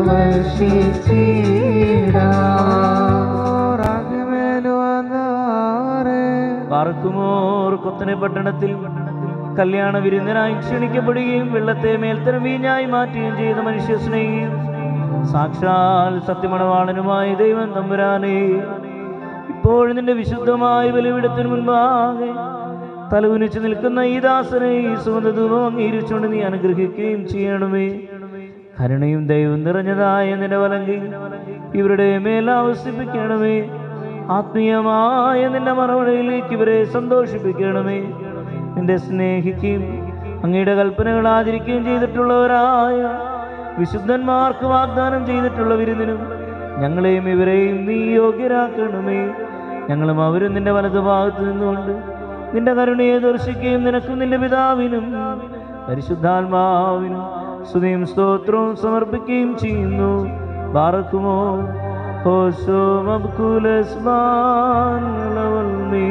പാർക്കുമോർ കൊത്തനെ പട്ടണത്തിൽ കല്യാണ വിരുദ്ധനായി ക്ഷണിക്കപ്പെടുകയും വെള്ളത്തെ മേൽത്തരം വീഞ്ഞായി മാറ്റുകയും ചെയ്ത മനുഷ്യ സ്നേഹിയും സാക്ഷാൽ സത്യമണവാളനുമായ ദൈവം തമ്പുരാനേ ഇപ്പോൾ നിന്റെ വിശുദ്ധമായ ബലിവിടത്തിന് മുൻപാകെ തലകുനിച്ച് നിൽക്കുന്ന ഈ ദാസനെ ഈ സുഗന്ധധൂപം അംഗീകരിച്ചുകൊണ്ട് നീ അനുഗ്രഹിക്കുകയും ചെയ്യണമേ കരുണയും ദൈവം നിറഞ്ഞതായ നിന്റെ വലങ്കിൽ ഇവരുടെ മേൽ ആവസിപ്പിക്കണമേ ആത്മീയമായ നിന്റെ മറുപടിയിലേക്ക് ഇവരെ സന്തോഷിപ്പിക്കണമേ നിന്റെ സ്നേഹിക്കുകയും അങ്ങയുടെ കൽപ്പനകൾ ആചരിക്കുകയും ചെയ്തിട്ടുള്ളവരായ വിശുദ്ധന്മാർക്ക് വാഗ്ദാനം ചെയ്തിട്ടുള്ള വിരുന്നിനും ഞങ്ങളെയും ഇവരെയും നീ യോഗ്യരാക്കണമേ ഞങ്ങളും അവരും നിന്റെ വലതുഭാഗത്ത് നിന്നുകൊണ്ട് നിന്റെ കരുണയെ ദർശിക്കുകയും നിനക്കും നിന്റെ പിതാവിനും പരിശുദ്ധാത്മാവിനും സ്തുതിയും സ്തോത്രവും സമർപ്പിക്കുകയും ചെയ്യുന്നു ബാറക്കുമോ ഹോശോ മബ്കുലസ്മാൻ ലവൽമീ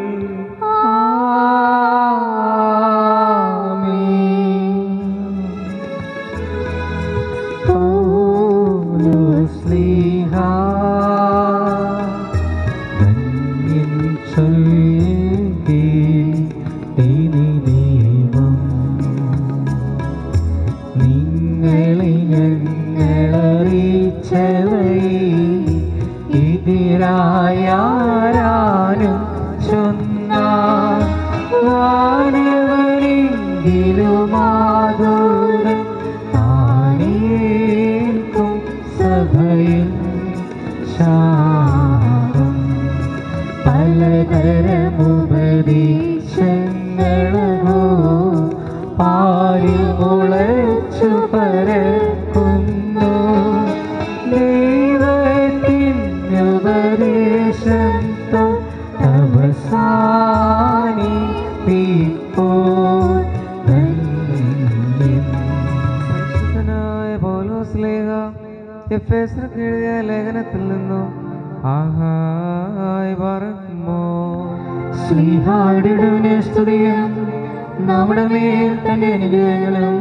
നിങ്ങളെ ഞങ്ങളറിയിച്ചവരായാരും ചൊന്നാനവരെങ്കിലുമാതോരൻ താനേൽക്കും സഭയിൽ ശാപം പലതരമുപദേശങ്ങളോ പാരിമുളച്ചു പരക്കുന്നു ദൈവത്തിനുപദേശം അവസാനിപ്പോ പരിശുദ്ധനായ പൗലോസ്ലേഹ എഫേസർക്ക് എഴുതിയ ലേഖനത്തിൽ നിന്നും ആഹായ് പറക്കുമോ ശ്രീഹാടിയുടെ സ്തുതിയും നമ്മുടെ മേൽ തന്റെ അനുഗ്രഹങ്ങളും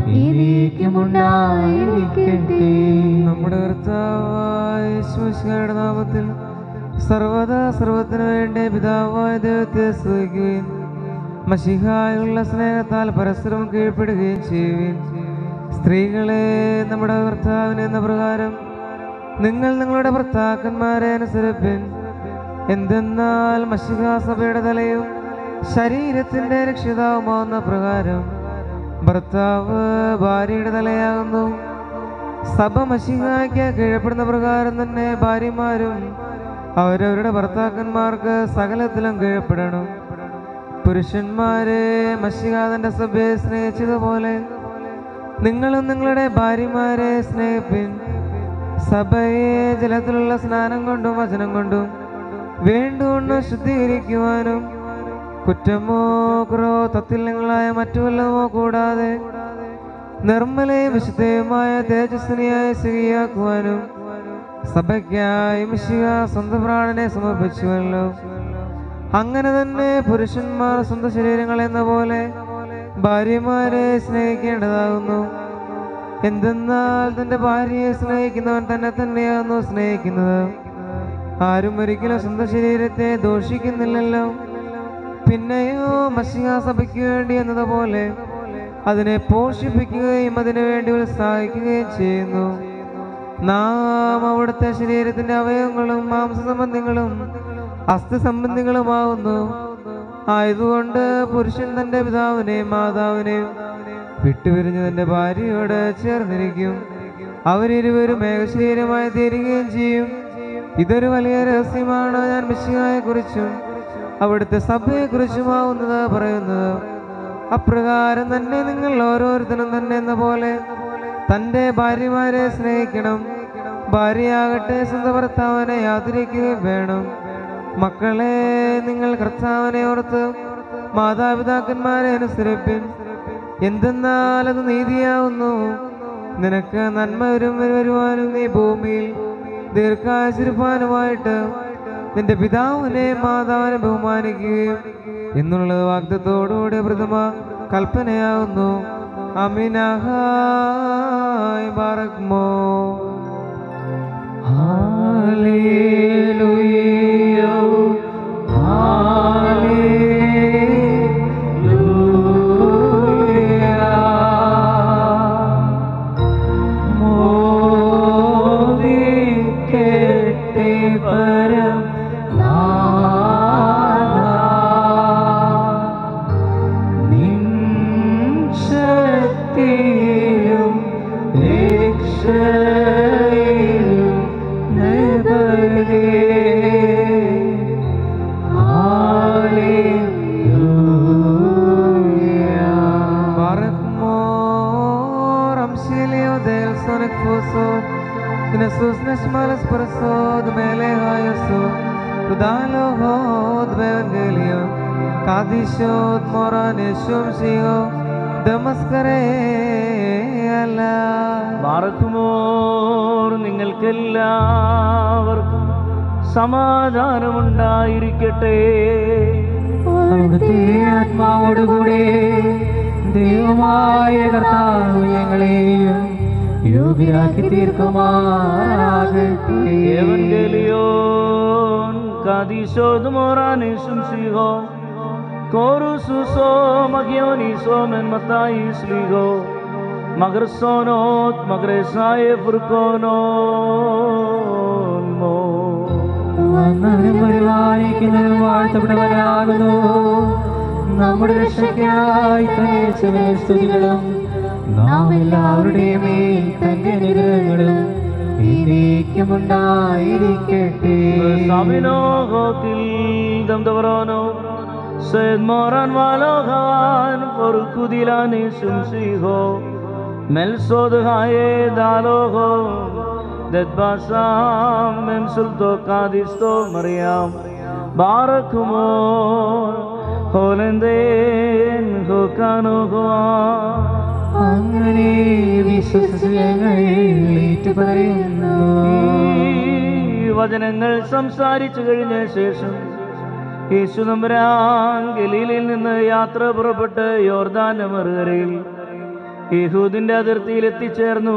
ഉണ്ടായിരിക്കട്ടെ നമ്മുടെ കർത്താവായ യേശുമിശിഹായുടെ നാമത്തിൽ സർവദാ സർവത്തിനു വേണ്ടി പിതാവായ ദൈവത്തെ സ്തുതിക്കുകയും മഷിഹായുള്ള സ്നേഹത്താൽ പരസ്പരം കീഴ്പ്പെടുകയും ചെയ്യുകയും സ്ത്രീകളെ നമ്മുടെ കർത്താവിന് എന്ന പ്രകാരം നിങ്ങൾ നിങ്ങളുടെ ഭർത്താക്കന്മാരെ അനുസരിപ്പിൻ എന്തെന്നാൽ മഷിഹ സഭയുടെ തലയും ശരീരത്തിന്റെ രക്ഷിതാവുമാവുന്ന പ്രകാരം ഭർത്താവ് ഭാര്യയുടെ തലയാകുന്നു സഭ മഷിഹായ്ക്ക് കീഴപ്പെടുന്ന പ്രകാരം തന്നെ ഭാര്യമാരും അവരവരുടെ ഭർത്താക്കന്മാർക്ക് സകലത്തിലും കീഴപ്പെടണം പുരുഷന്മാരെ മഷിഹാദന്റെ സഭയെ സ്നേഹിച്ചതുപോലെ നിങ്ങളും നിങ്ങളുടെ ഭാര്യമാരെ സ്നേഹിപ്പിൻ സഭയെ ജലത്തിലുള്ള സ്നാനം കൊണ്ടും വചനം കൊണ്ടും വേണ്ടുകൊണ്ട് ശുദ്ധീകരിക്കുവാനും കുറ്റമോ കുറവോ തത്തുല്യങ്ങളായ മറ്റു വല്ലതുമോ കൂടാതെ നിർമ്മലയും വിശുദ്ധയുമായ തേജസ്വിനിയായ സ്ത്രീയാക്കുവാനും സഭയ്ക്കായി മിശിക സ്വന്തം പ്രാണനെ സമർപ്പിച്ചുവല്ലോ അങ്ങനെ തന്നെ പുരുഷന്മാർ സ്വന്തം ശരീരങ്ങൾ എന്ന പോലെ ഭാര്യമാരെ സ്നേഹിക്കേണ്ടതാകുന്നു എന്തെന്നാൽ തന്റെ ഭാര്യയെ സ്നേഹിക്കുന്നവൻ തന്നെ തന്നെയാകുന്നു സ്നേഹിക്കുന്നത് ആരും ഒരിക്കലും സ്വന്തം ശരീരത്തെ ദോഷിക്കുന്നില്ലല്ലോ പിന്നെയോ മഷിക സഭയ്ക്ക് വേണ്ടി എന്നതുപോലെ അതിനെ പോഷിപ്പിക്കുകയും അതിനു വേണ്ടി ഉത്സാഹിക്കുകയും ചെയ്യുന്നു നാം അവിടുത്തെ ശരീരത്തിന്റെ അവയവങ്ങളും മാംസ സംബന്ധികളും അസ്ഥി സംബന്ധികളുമാവുന്നു ആയതുകൊണ്ട് പുരുഷൻ തന്റെ പിതാവിനെയും മാതാവിനെയും വിട്ടുപിരിഞ്ഞ് തന്റെ ഭാര്യയോട് ചേർന്നിരിക്കും അവരിരുവരും ഏകശരീരമായി തീരുകയും ചെയ്യും ഇതൊരു വലിയ രഹസ്യമാണ് ഞാൻ മിശിഹായെ കുറിച്ചും അവിടുത്തെ സഭയെ കുറിച്ചുമാവുന്നത് പറയുന്നത് അപ്രകാരം തന്നെ നിങ്ങൾ ഓരോരുത്തരും തന്നെ എന്ന പോലെ തന്റെ ഭാര്യമാരെ സ്നേഹിക്കണം ഭാര്യയാകട്ടെ സ്വന്തം ഭർത്താവിനെ ആദരിക്കുകയും വേണം മക്കളെ നിങ്ങൾ കർത്താവിനെ ഓർത്ത് മാതാപിതാക്കന്മാരെ അനുസരിപ്പിൻ എന്തെന്നാൽ അത് നീതിയാവുന്നു നിനക്ക് നന്മ വരും വരുവാനും നീ ഭൂമിയിൽ ദീർഘാശിരുപ്പാനുമായിട്ട് നിന്റെ പിതാവിനെ മാതാവിനെ ബഹുമാനിക്കുകയും എന്നുള്ളത് വാഗ്ദത്തോടുകൂടി പ്രഥമ കൽപ്പനയാവുന്നു അമിനഹായ് ബാറക്മോ ശക്തിയിലും രക്ഷയിലും നിബലേ. ഹല്ലേലൂയ. Barakmor, Amshilio del Sonic Foso, Inesus Nashmalas Kudalohod Bevelio, Kadishot Moraneshum Sigo, Damaskare Allah. മാറക്കുമോർ നിങ്ങൾക്കെല്ലാവർക്കും സമാധാനമുണ്ടായിരിക്കട്ടെ അവിടുത്തെ ആത്മാവോടുകൂടെ ദൈവമായ കർത്താവ് ഞങ്ങളെയും യോഗ്യരാക്കി തീർക്കുമാറാകട്ടെ Evangelion kadisod moranisum sigo Korususo magioniso men matais ligo Magresonot magresaye furkonon mo വന്നവനും വരുവാനിക്കുന്നതും വാഴ്ത്തപ്പെട്ടവനാകുന്നു നമ്മുടെ രക്ഷയ്ക്കായി തന്നെ സ്തുതികളും നാം എല്ലാവരുടെയും മേൽ തന്റെ അനുഗ്രഹങ്ങളും എന്നേക്കുമുണ്ടായിരിക്കട്ടെ Sabinogo til dam davrono Sed moran valogan por kudilani sumsigo Mel sod haye dalogo Det basam mem sulto kadisto Mariam Barakumor Holenden hokano hoa അങ്ങനെ വിശ്വസിച്ച് ഞങ്ങൾ ഏറ്റുപറയുന്നു ഈ വചനങ്ങൾ സംസാരിച്ചു കഴിഞ്ഞ ശേഷം യേശു നമ്പരാൻ ഗലീലയിൽ നിന്ന് യാത്ര പുറപ്പെട്ട് യോർദാൻ മറുകരയിൽ യഹൂദിന്റെ അതിർത്തിയിൽ എത്തിച്ചേർന്നു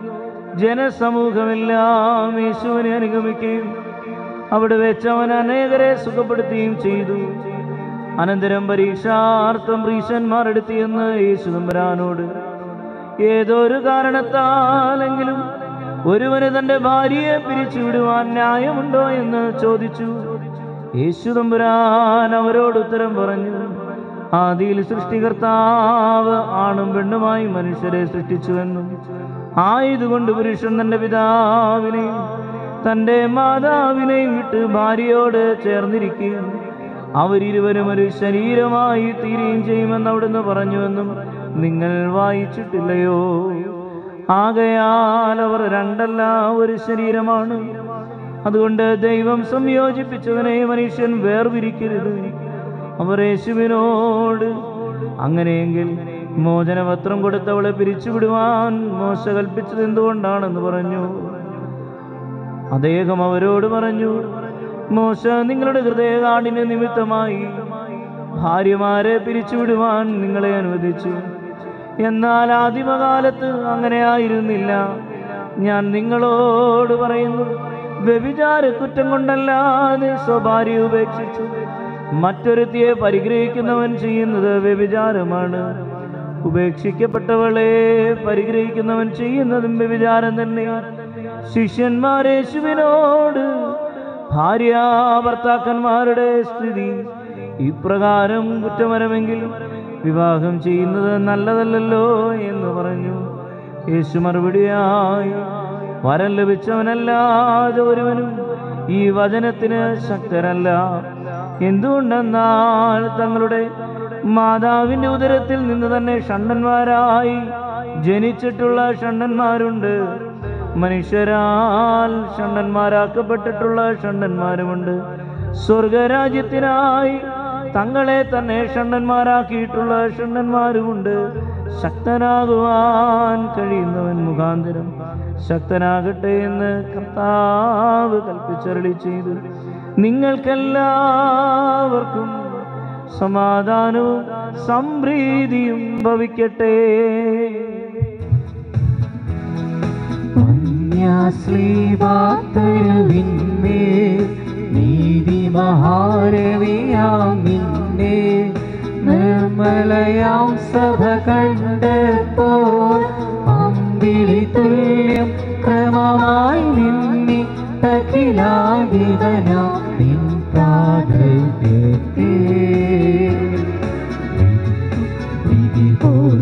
ജനസമൂഹമെല്ലാം യേശുവിനെ അനുഗമിക്കുകയും അവിടെ വെച്ച് അവൻ അനേകരെ സുഖപ്പെടുത്തുകയും ചെയ്തു അനന്തരം പരീക്ഷാർത്ഥം പ്രീശന്മാരെടുത്തിയെന്ന് യേശു നമ്പരാനോട് ഏതൊരു കാരണത്താലെങ്കിലും ഒരുവന് തന്റെ ഭാര്യയെ പിരിച്ചുവിടുവാൻ ന്യായമുണ്ടോ എന്ന് ചോദിച്ചു യേശു തമ്പുരാൻ അവരോട് ഉത്തരം പറഞ്ഞു ആദിയിൽ സൃഷ്ടികർത്താവ് ആണും പെണ്ണുമായി മനുഷ്യരെ സൃഷ്ടിച്ചുവെന്നും ആയതുകൊണ്ട് പുരുഷൻ തന്റെ പിതാവിനെയും തന്റെ മാതാവിനെയും വിട്ട് ഭാര്യയോട് ചേർന്നിരിക്കുകയും അവരിരുവരും ഒരു ശരീരമായി തീരുകയും ചെയ്യുമെന്ന് അവിടുന്ന് പറഞ്ഞുവെന്നും നിങ്ങൾ വായിച്ചിട്ടില്ലയോ ആകയാൽ അവർ രണ്ടല്ല ഒരു ശരീരമാണ് അതുകൊണ്ട് ദൈവം സംയോജിപ്പിച്ചവനെ മനുഷ്യൻ വേർപിരിക്കരുത് അവർ യേശുവിനോട് അങ്ങനെയെങ്കിൽ മോചനപത്രം കൊടുത്തവളെ പിരിച്ചുവിടുവാൻ മോശ കൽപ്പിച്ചത് എന്തുകൊണ്ടാണെന്ന് പറഞ്ഞു അദ്ദേഹം അവരോട് പറഞ്ഞു മോശ നിങ്ങളുടെ ഹൃദയകാഠിന്യ നിമിത്തമായി ഭാര്യമാരെ പിരിച്ചുവിടുവാൻ നിങ്ങളെ അനുവദിച്ചു എന്നാൽ ആദിമകാലത്ത് അങ്ങനെ ആയിരുന്നില്ല ഞാൻ നിങ്ങളോട് പറയുന്നു വ്യഭിചാര കുറ്റം കൊണ്ടല്ലാതെ സ്വഭാര്യ ഉപേക്ഷിച്ചു മറ്റൊരുത്തിയെ പരിഗ്രഹിക്കുന്നവൻ ചെയ്യുന്നത് വ്യഭിചാരമാണ് ഉപേക്ഷിക്കപ്പെട്ടവളെ പരിഗ്രഹിക്കുന്നവൻ ചെയ്യുന്നതും വ്യഭിചാരം തന്നെ ശിഷ്യന്മാരേശുവിനോട് ഭാര്യ ഭർത്താക്കന്മാരുടെ സ്ഥിതി ഇപ്രകാരം കുറ്റമരമെങ്കിൽ വിവാഹം ചെയ്യുന്നത് നല്ലതല്ലല്ലോ എന്ന് പറഞ്ഞു യേശു മറുപടിയായി വരം ലഭിച്ചവനല്ലാതെ ഒരുവനും ഈ വചനത്തിന് ശക്തരല്ല എന്തുകൊണ്ടെന്നാൽ തങ്ങളുടെ മാതാവിന്റെ ഉദരത്തിൽ നിന്ന് തന്നെ ഷണ്ടന്മാരായി ജനിച്ചിട്ടുള്ള ഷണ്ടന്മാരുണ്ട് മനുഷ്യരാൽ ഷണ്ടന്മാരാക്കപ്പെട്ടിട്ടുള്ള ഷണ്ടന്മാരുമുണ്ട് സ്വർഗരാജ്യത്തിനായി തങ്ങളെ തന്നെ ഷണ്ടന്മാരാക്കിയിട്ടുള്ള ഷണ്ടന്മാരുമുണ്ട് ശക്തനാകുവാൻ കഴിയുന്നവൻ മുഖാന്തരം ശക്തനാകട്ടെ എന്ന് കർത്താവ് കൽപ്പിച്ചരളി ചെയ്തു നിങ്ങൾക്കെല്ലാവർക്കും സമാധാനവും സംപ്രീതിയും ഭവിക്കട്ടെ പുണ്യശ്രീവാത്തരുവിന്മേൽ നീതി മഹാരവിയാം നിന്നെ നിർമ്മലയാം സഭ കണ്ടപ്പോൾ അമ്പിളി തുല്യം ക്രമമായി നിന്നി തഖിലാകിതനാ നിൻ പ്രാഗൽഭ്യത്തെ വിധിപോൽ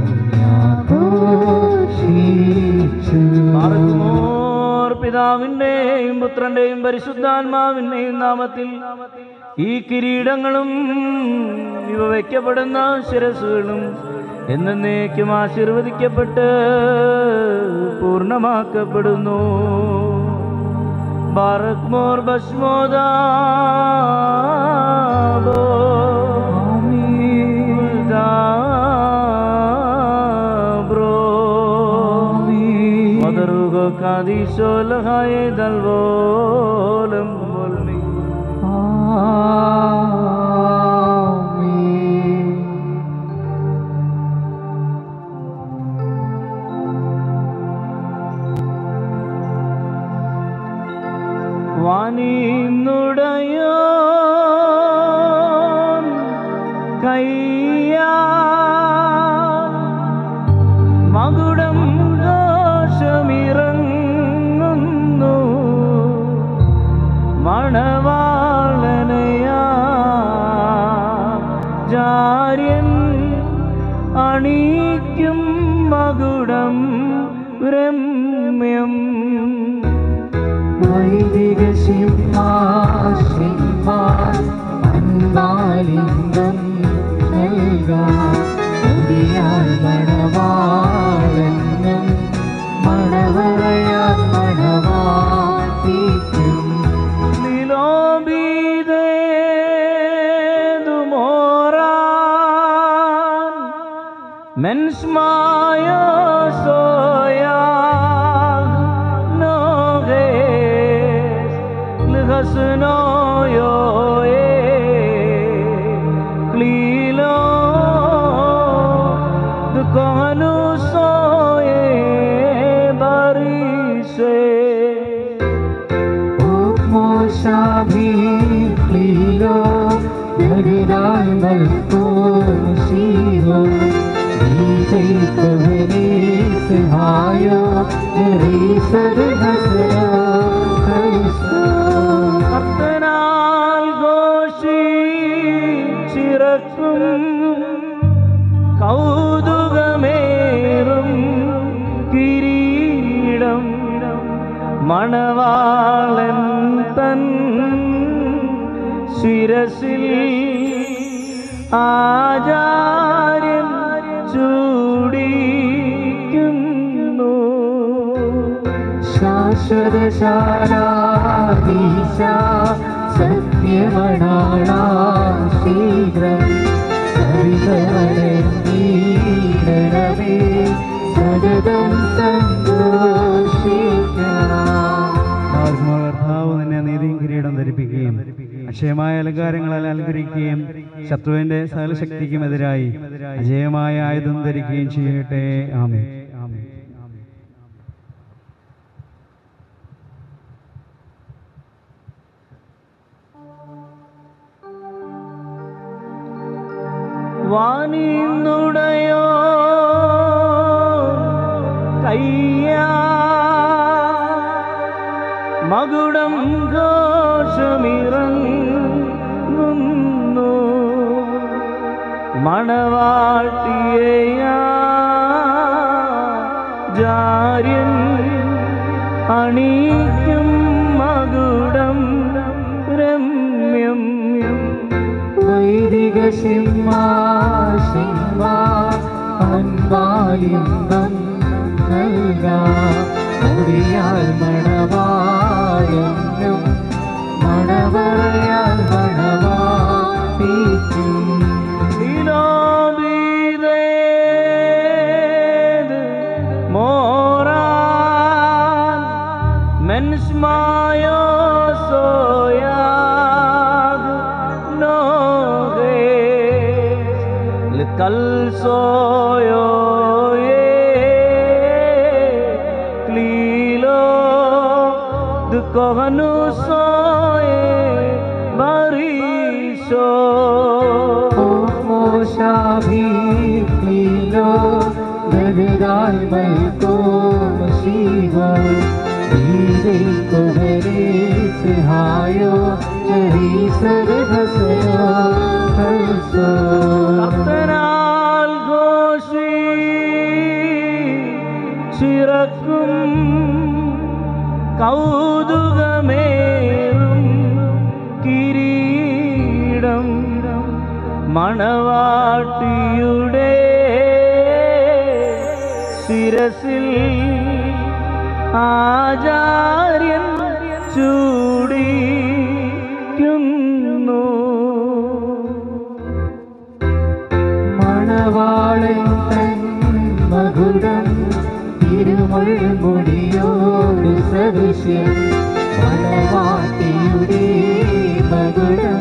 പഞ്ഞാഘോഷിച്ചു പാർക്കുമോർ പിതാവിന്റെയും പുത്രന്റെയും പരിശുദ്ധാത്മാവിന്റെയും നാമത്തിൽ ഈ കിരീടങ്ങളും ഇവ വയ്ക്കപ്പെടുന്ന ശിരസുകളും എന്നേക്കും ആശീർവദിക്കപ്പെട്ട് പൂർണ്ണമാക്കപ്പെടുന്നു ബാറക് മോർ ബസ്മോദാബോ ദാബ്രോ മദറുഗോ കാദിശോ ലഹായെ ദൽവോലം ബോൽമി വാനിന്നുടയോ കയ്യാ മകുടം ദോഷമിറങ്ങുന്നു മണവാളനയാ ജാര്യൻ അണിക്കും മകുടം രമ്യം വൈദിക സിംഹാസിംഹാൻ അൻപാലിംഗം നൽകാൻ മുടിയാൽ മണവാളനും മണവറയാൽ മണവാട്ടിക്കും Lilobidedumoran Mensmayo soya Noges Lhasno yo Klilo Dukanu soye Barise മോശാഭീക്ലീലോ നഗരാൽ മൽക്കോശീലോ ഗീതൈകവനേ സഹായോ നരീസർ ഹസനോ ക്രൈസ്തോ കർത്തനാൽ ഘോഷിച്ചിറക്കും കൗതുകമേറും കിരീടം മണവാളൻ തൻ ശിരസിൽ ആചാര്യൻ ചൂടിക്കുന്നു ശാശ്വതശാലാധീശ സത്യമണാളാ ശീഘ്രം സവിതരണമേ സതതം സന്തോഷിക്കണം ആത്മാവ് കർത്താവ് നിന്നെ നീതിയും കിരീടം ധരിപ്പിക്കുകയും അക്ഷയമായ അലങ്കാരങ്ങളാൽ അലങ്കരിക്കുകയും ശത്രുവിന്റെ സകല ശക്തിക്കുമെതിരായി അജയമായ ആയുധം ധരിക്കുകയും ചെയ്യട്ടെ ആമേ വാനിന്നുടയോ കയ്യാ മകുടം ഘോഷമിറങ്ങുന്നു മണവാട്ടിയയാ ജാര്യൻ അണിക്കും മകുടം രമ്യം വൈദിക സിംഹാസിംഹ അൻപാലിംബം നൽകാം മുടിയാൽ മണവാളനും മണവറയാൽ മണവാട്ടിക്കും Dilobidet moran mens mayo soyag noges lekal soyo ye klilo dukohanu soye bariso മോശാഭീക്ലീലോ നഗരാൽ മൽക്കോ മസീഹോ ഗീതൈക്കൊവരേ സഹായോ ജരീസർ ഹസനോ ഹൽസോ കർത്തനാൽ ഘോഷി ചിറക്കും കൗതുകമേറും കിരീടം മണവാട്ടിയുടെ ശിരസിൽ ആചാര്യൻ ചൂടിക്കുന്നു മണവാളൻ തൻ മകുടം തിരുമുൾമുടിയോട് സദൃശ്യം മണവാട്ടിയുടെ മകുടം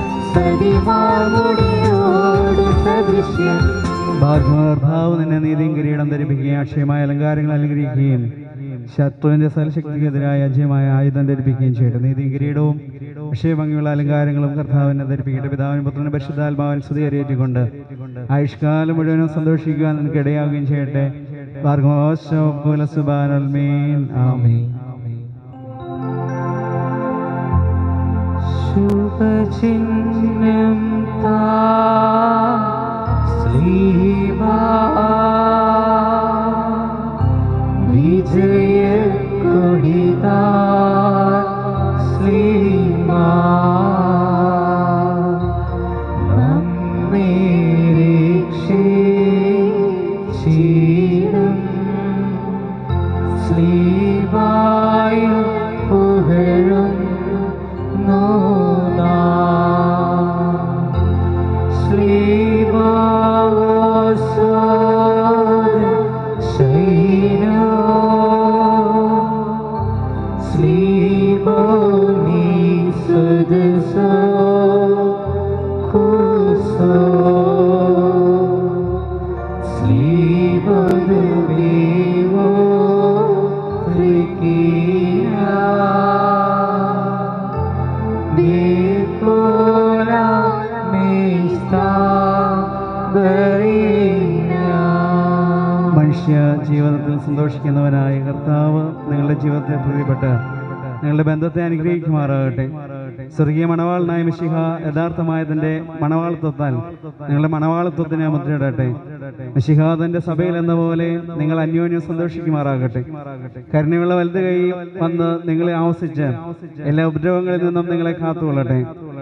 സതിമാമുടിയോട് സദൃശ്യം ഭാർഭാവ് നിന്നെ നീതിയും കിരീടം ധരിപ്പിക്കുകയും അക്ഷയമായ അലങ്കാരങ്ങൾ അനുഗ്രഹിക്കുകയും ശത്രുവിന്റെ സൽശക്തിക്കെതിരായ അജയമായ ആയുധം ധരിപ്പിക്കുകയും ചെയ്യട്ടെ നീതിയും കിരീടവും അക്ഷയഭംഗിയുള്ള അലങ്കാരങ്ങളും കർത്താവിനെ ധരിപ്പിക്കട്ടെ പിതാവിനും പുത്രനും പരിശുദ്ധാത്മാവിൻ സ്തുതി അറിയേറ്റിക്കൊണ്ട് ആയുഷ്കാലം മുഴുവനും സന്തോഷിക്കുവാൻ നിനക്ക് ഇടയാവുകയും ചെയ്യട്ടെ ഭാർഗവോസുബാനൽമീൻ ആമീൻ ശുഭചിഹ്നം താ ശ്രീമാ വിജയ കൊടിതാ ശ്രീമാ നമ്മെ രക്ഷിച്ചിടും ശ്രീവായു പുകഴും നോദാ ശ്രീവാസോദ ശൈനോ ശ്രീമോനി സുദസോ കുസോ ശ്രീമദമേവോ ത്രികീരാ ബേകോല മേസ്താ ബരീനാ മനുഷ്യ ജീവിതത്തിൽ സന്തോഷിക്കുന്നവനായ കർത്താവ് നിങ്ങളുടെ ജീവിതത്തെ പ്രതിപ്പെട്ട് നിങ്ങളുടെ ബന്ധത്തെ അനുഗ്രഹിക്കുമാറാകട്ടെ സ്വർഗീയ മണവാളനായ മിശിഹ യഥാർത്ഥമായ തന്റെ മണവാളത്വത്താൽ നിങ്ങളുടെ മണവാളത്വത്തിനെ മുദ്രയിടട്ടെ മിശിഹ തന്റെ സഭയിൽ എന്ന പോലെ നിങ്ങൾ അന്യോന്യം സന്തോഷിക്കുമാറാകട്ടെ കരുണയുള്ള വലുത് കൈ വന്ന് നിങ്ങളെ ആവസിച്ച് എല്ലാ ഉപദ്രവങ്ങളിൽ നിന്നും നിങ്ങളെ കാത്തുകൊള്ളട്ടെ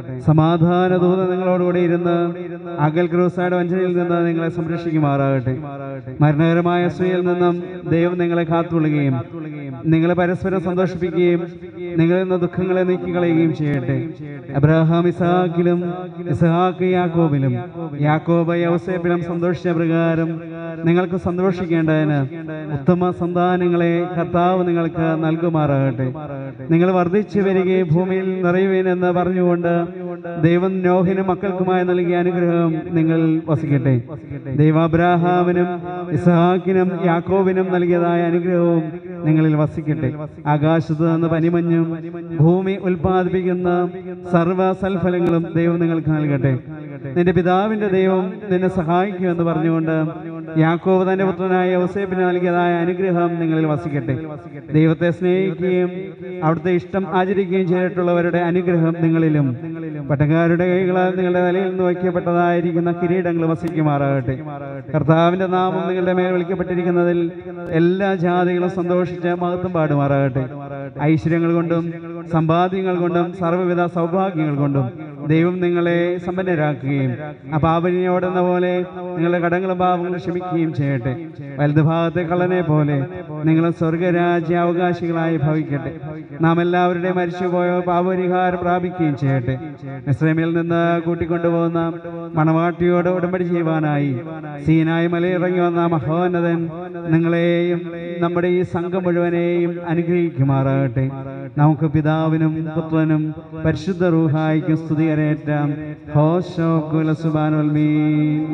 സമാധാന ദൂത നിങ്ങളോടുകൂടി ഇരുന്ന് അകൽ ക്രൂസായുടെ വഞ്ചനയിൽ നിന്ന് നിങ്ങളെ സംരക്ഷിക്കുമാറാകട്ടെ മരണകരമായ സ്ത്രീയിൽ നിന്നും ദൈവം നിങ്ങളെ കാത്തുകൊള്ളുകയും നിങ്ങളെ പരസ്പരം സന്തോഷിപ്പിക്കുകയും നിങ്ങളിൽ നിന്ന് ദുഃഖങ്ങളെ നീക്കിക്കളയുകയും ചെയ്യട്ടെ അബ്രഹാം ഇസഹാക്കിലും ഇസഹാക്ക് യാക്കോബിലും യാക്കോബ് യൗസേപ്പിലും സന്തോഷിച്ച പ്രകാരം നിങ്ങൾക്ക് സന്തോഷിക്കേണ്ടതിന് ഉത്തമ സന്താനങ്ങളെ കർത്താവ് നിങ്ങൾക്ക് നൽകുമാറാകട്ടെ നിങ്ങൾ വർദ്ധിച്ചു വരികയും ഭൂമിയിൽ നിറയുവേനെന്ന് പറഞ്ഞുകൊണ്ട് ദൈവം നോഹിനും മക്കൾക്കുമായി നൽകിയ അനുഗ്രഹം നിങ്ങൾ വസിക്കട്ടെ ദൈവ അബ്രാഹാമിനും ഇസഹാക്കിനും യാക്കോബിനും നൽകിയതായ അനുഗ്രഹവും നിങ്ങളിൽ വസിക്കട്ടെ ആകാശത്ത് നിന്ന് പനിമഞ്ഞും ഭൂമി ഉൽപ്പാദിപ്പിക്കുന്ന സർവ്വ സൽഫലങ്ങളും ദൈവം നിങ്ങൾക്ക് നൽകട്ടെ നിന്റെ പിതാവിന്റെ ദൈവം നിന്നെ സഹായിക്കുമെന്ന് പറഞ്ഞുകൊണ്ട് യാക്കോബ് തന്റെ പുത്രനായ യോസേപ്പിന് നൽകിയതായ അനുഗ്രഹം നിങ്ങളിൽ വസിക്കട്ടെ ദൈവത്തെ സ്നേഹിക്കുകയും അവിടുത്തെ ഇഷ്ടം ആചരിക്കുകയും ചെയ്തിട്ടുള്ളവരുടെ അനുഗ്രഹം നിങ്ങളിലും പട്ടക്കാരുടെ കൈകളാൽ നിങ്ങളുടെ തലയിൽ നിന്ന് വയ്ക്കപ്പെട്ടതായിരിക്കുന്ന കിരീടങ്ങൾ വസിക്കുമാറാകട്ടെ കർത്താവിന്റെ നാമം നിങ്ങളുടെ മേൽ വിളിക്കപ്പെട്ടിരിക്കുന്നതിൽ എല്ലാ ജാതികളും സന്തോഷിച്ച് മഹത്വം പാടുമാറാകട്ടെ ഐശ്വര്യങ്ങൾ കൊണ്ടും സമ്പാദ്യങ്ങൾ കൊണ്ടും സർവ്വവിധ സൗഭാഗ്യങ്ങൾ കൊണ്ടും ദൈവം നിങ്ങളെ സമ്പന്നരാക്കുകയും ആ പാപനിയോടെന്ന പോലെ നിങ്ങളുടെ കടങ്ങളും പാപങ്ങളും ക്ഷമിക്കുകയും ചെയ്യട്ടെ വലതു ഭാഗത്തെ കള്ളനെ പോലെ നിങ്ങൾ സ്വർഗരാജ്യ അവകാശികളായി ഭവിക്കട്ടെ നാം എല്ലാവരുടെയും മരിച്ചുപോയ പാപപരിഹാരം പ്രാപിക്കുകയും ചെയ്യട്ടെ ഇസ്രേമിൽ നിന്ന് കൂട്ടിക്കൊണ്ടുപോകുന്ന മണവാട്ടിയോട് ഉടമ്പടി ചെയ്യുവാനായി സീനായി മലയിറങ്ങി വന്ന മഹോന്നതൻ നിങ്ങളെയും നമ്മുടെ ഈ സംഘം മുഴുവനെയും അനുഗ്രഹിക്കുമാറാകട്ടെ നമുക്ക് പിതാവിനും പുത്രനും പരിശുദ്ധ റൂഹായിക്കും സ്തുതി കരയേറ്റാം ഹോശോ കുലസുബാനുൽമീൻ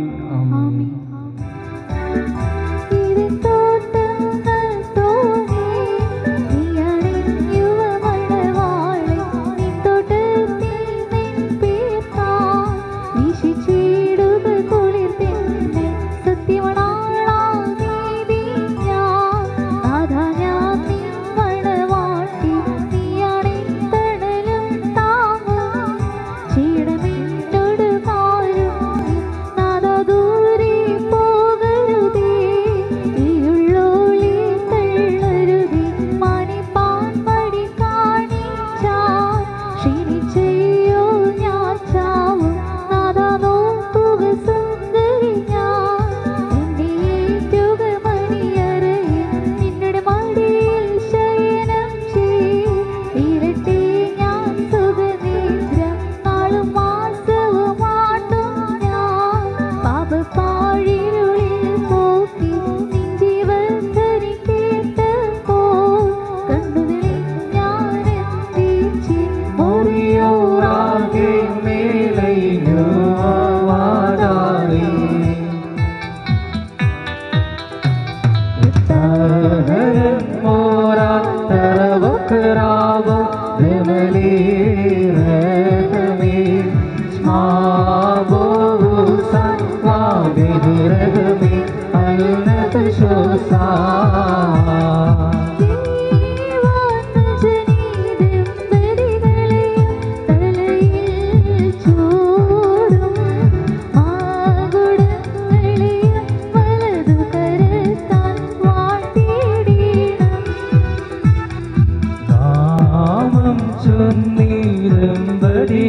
ചീടമിട്ടൊടു കാരും നാദ ദൂരെ പോകരുതേ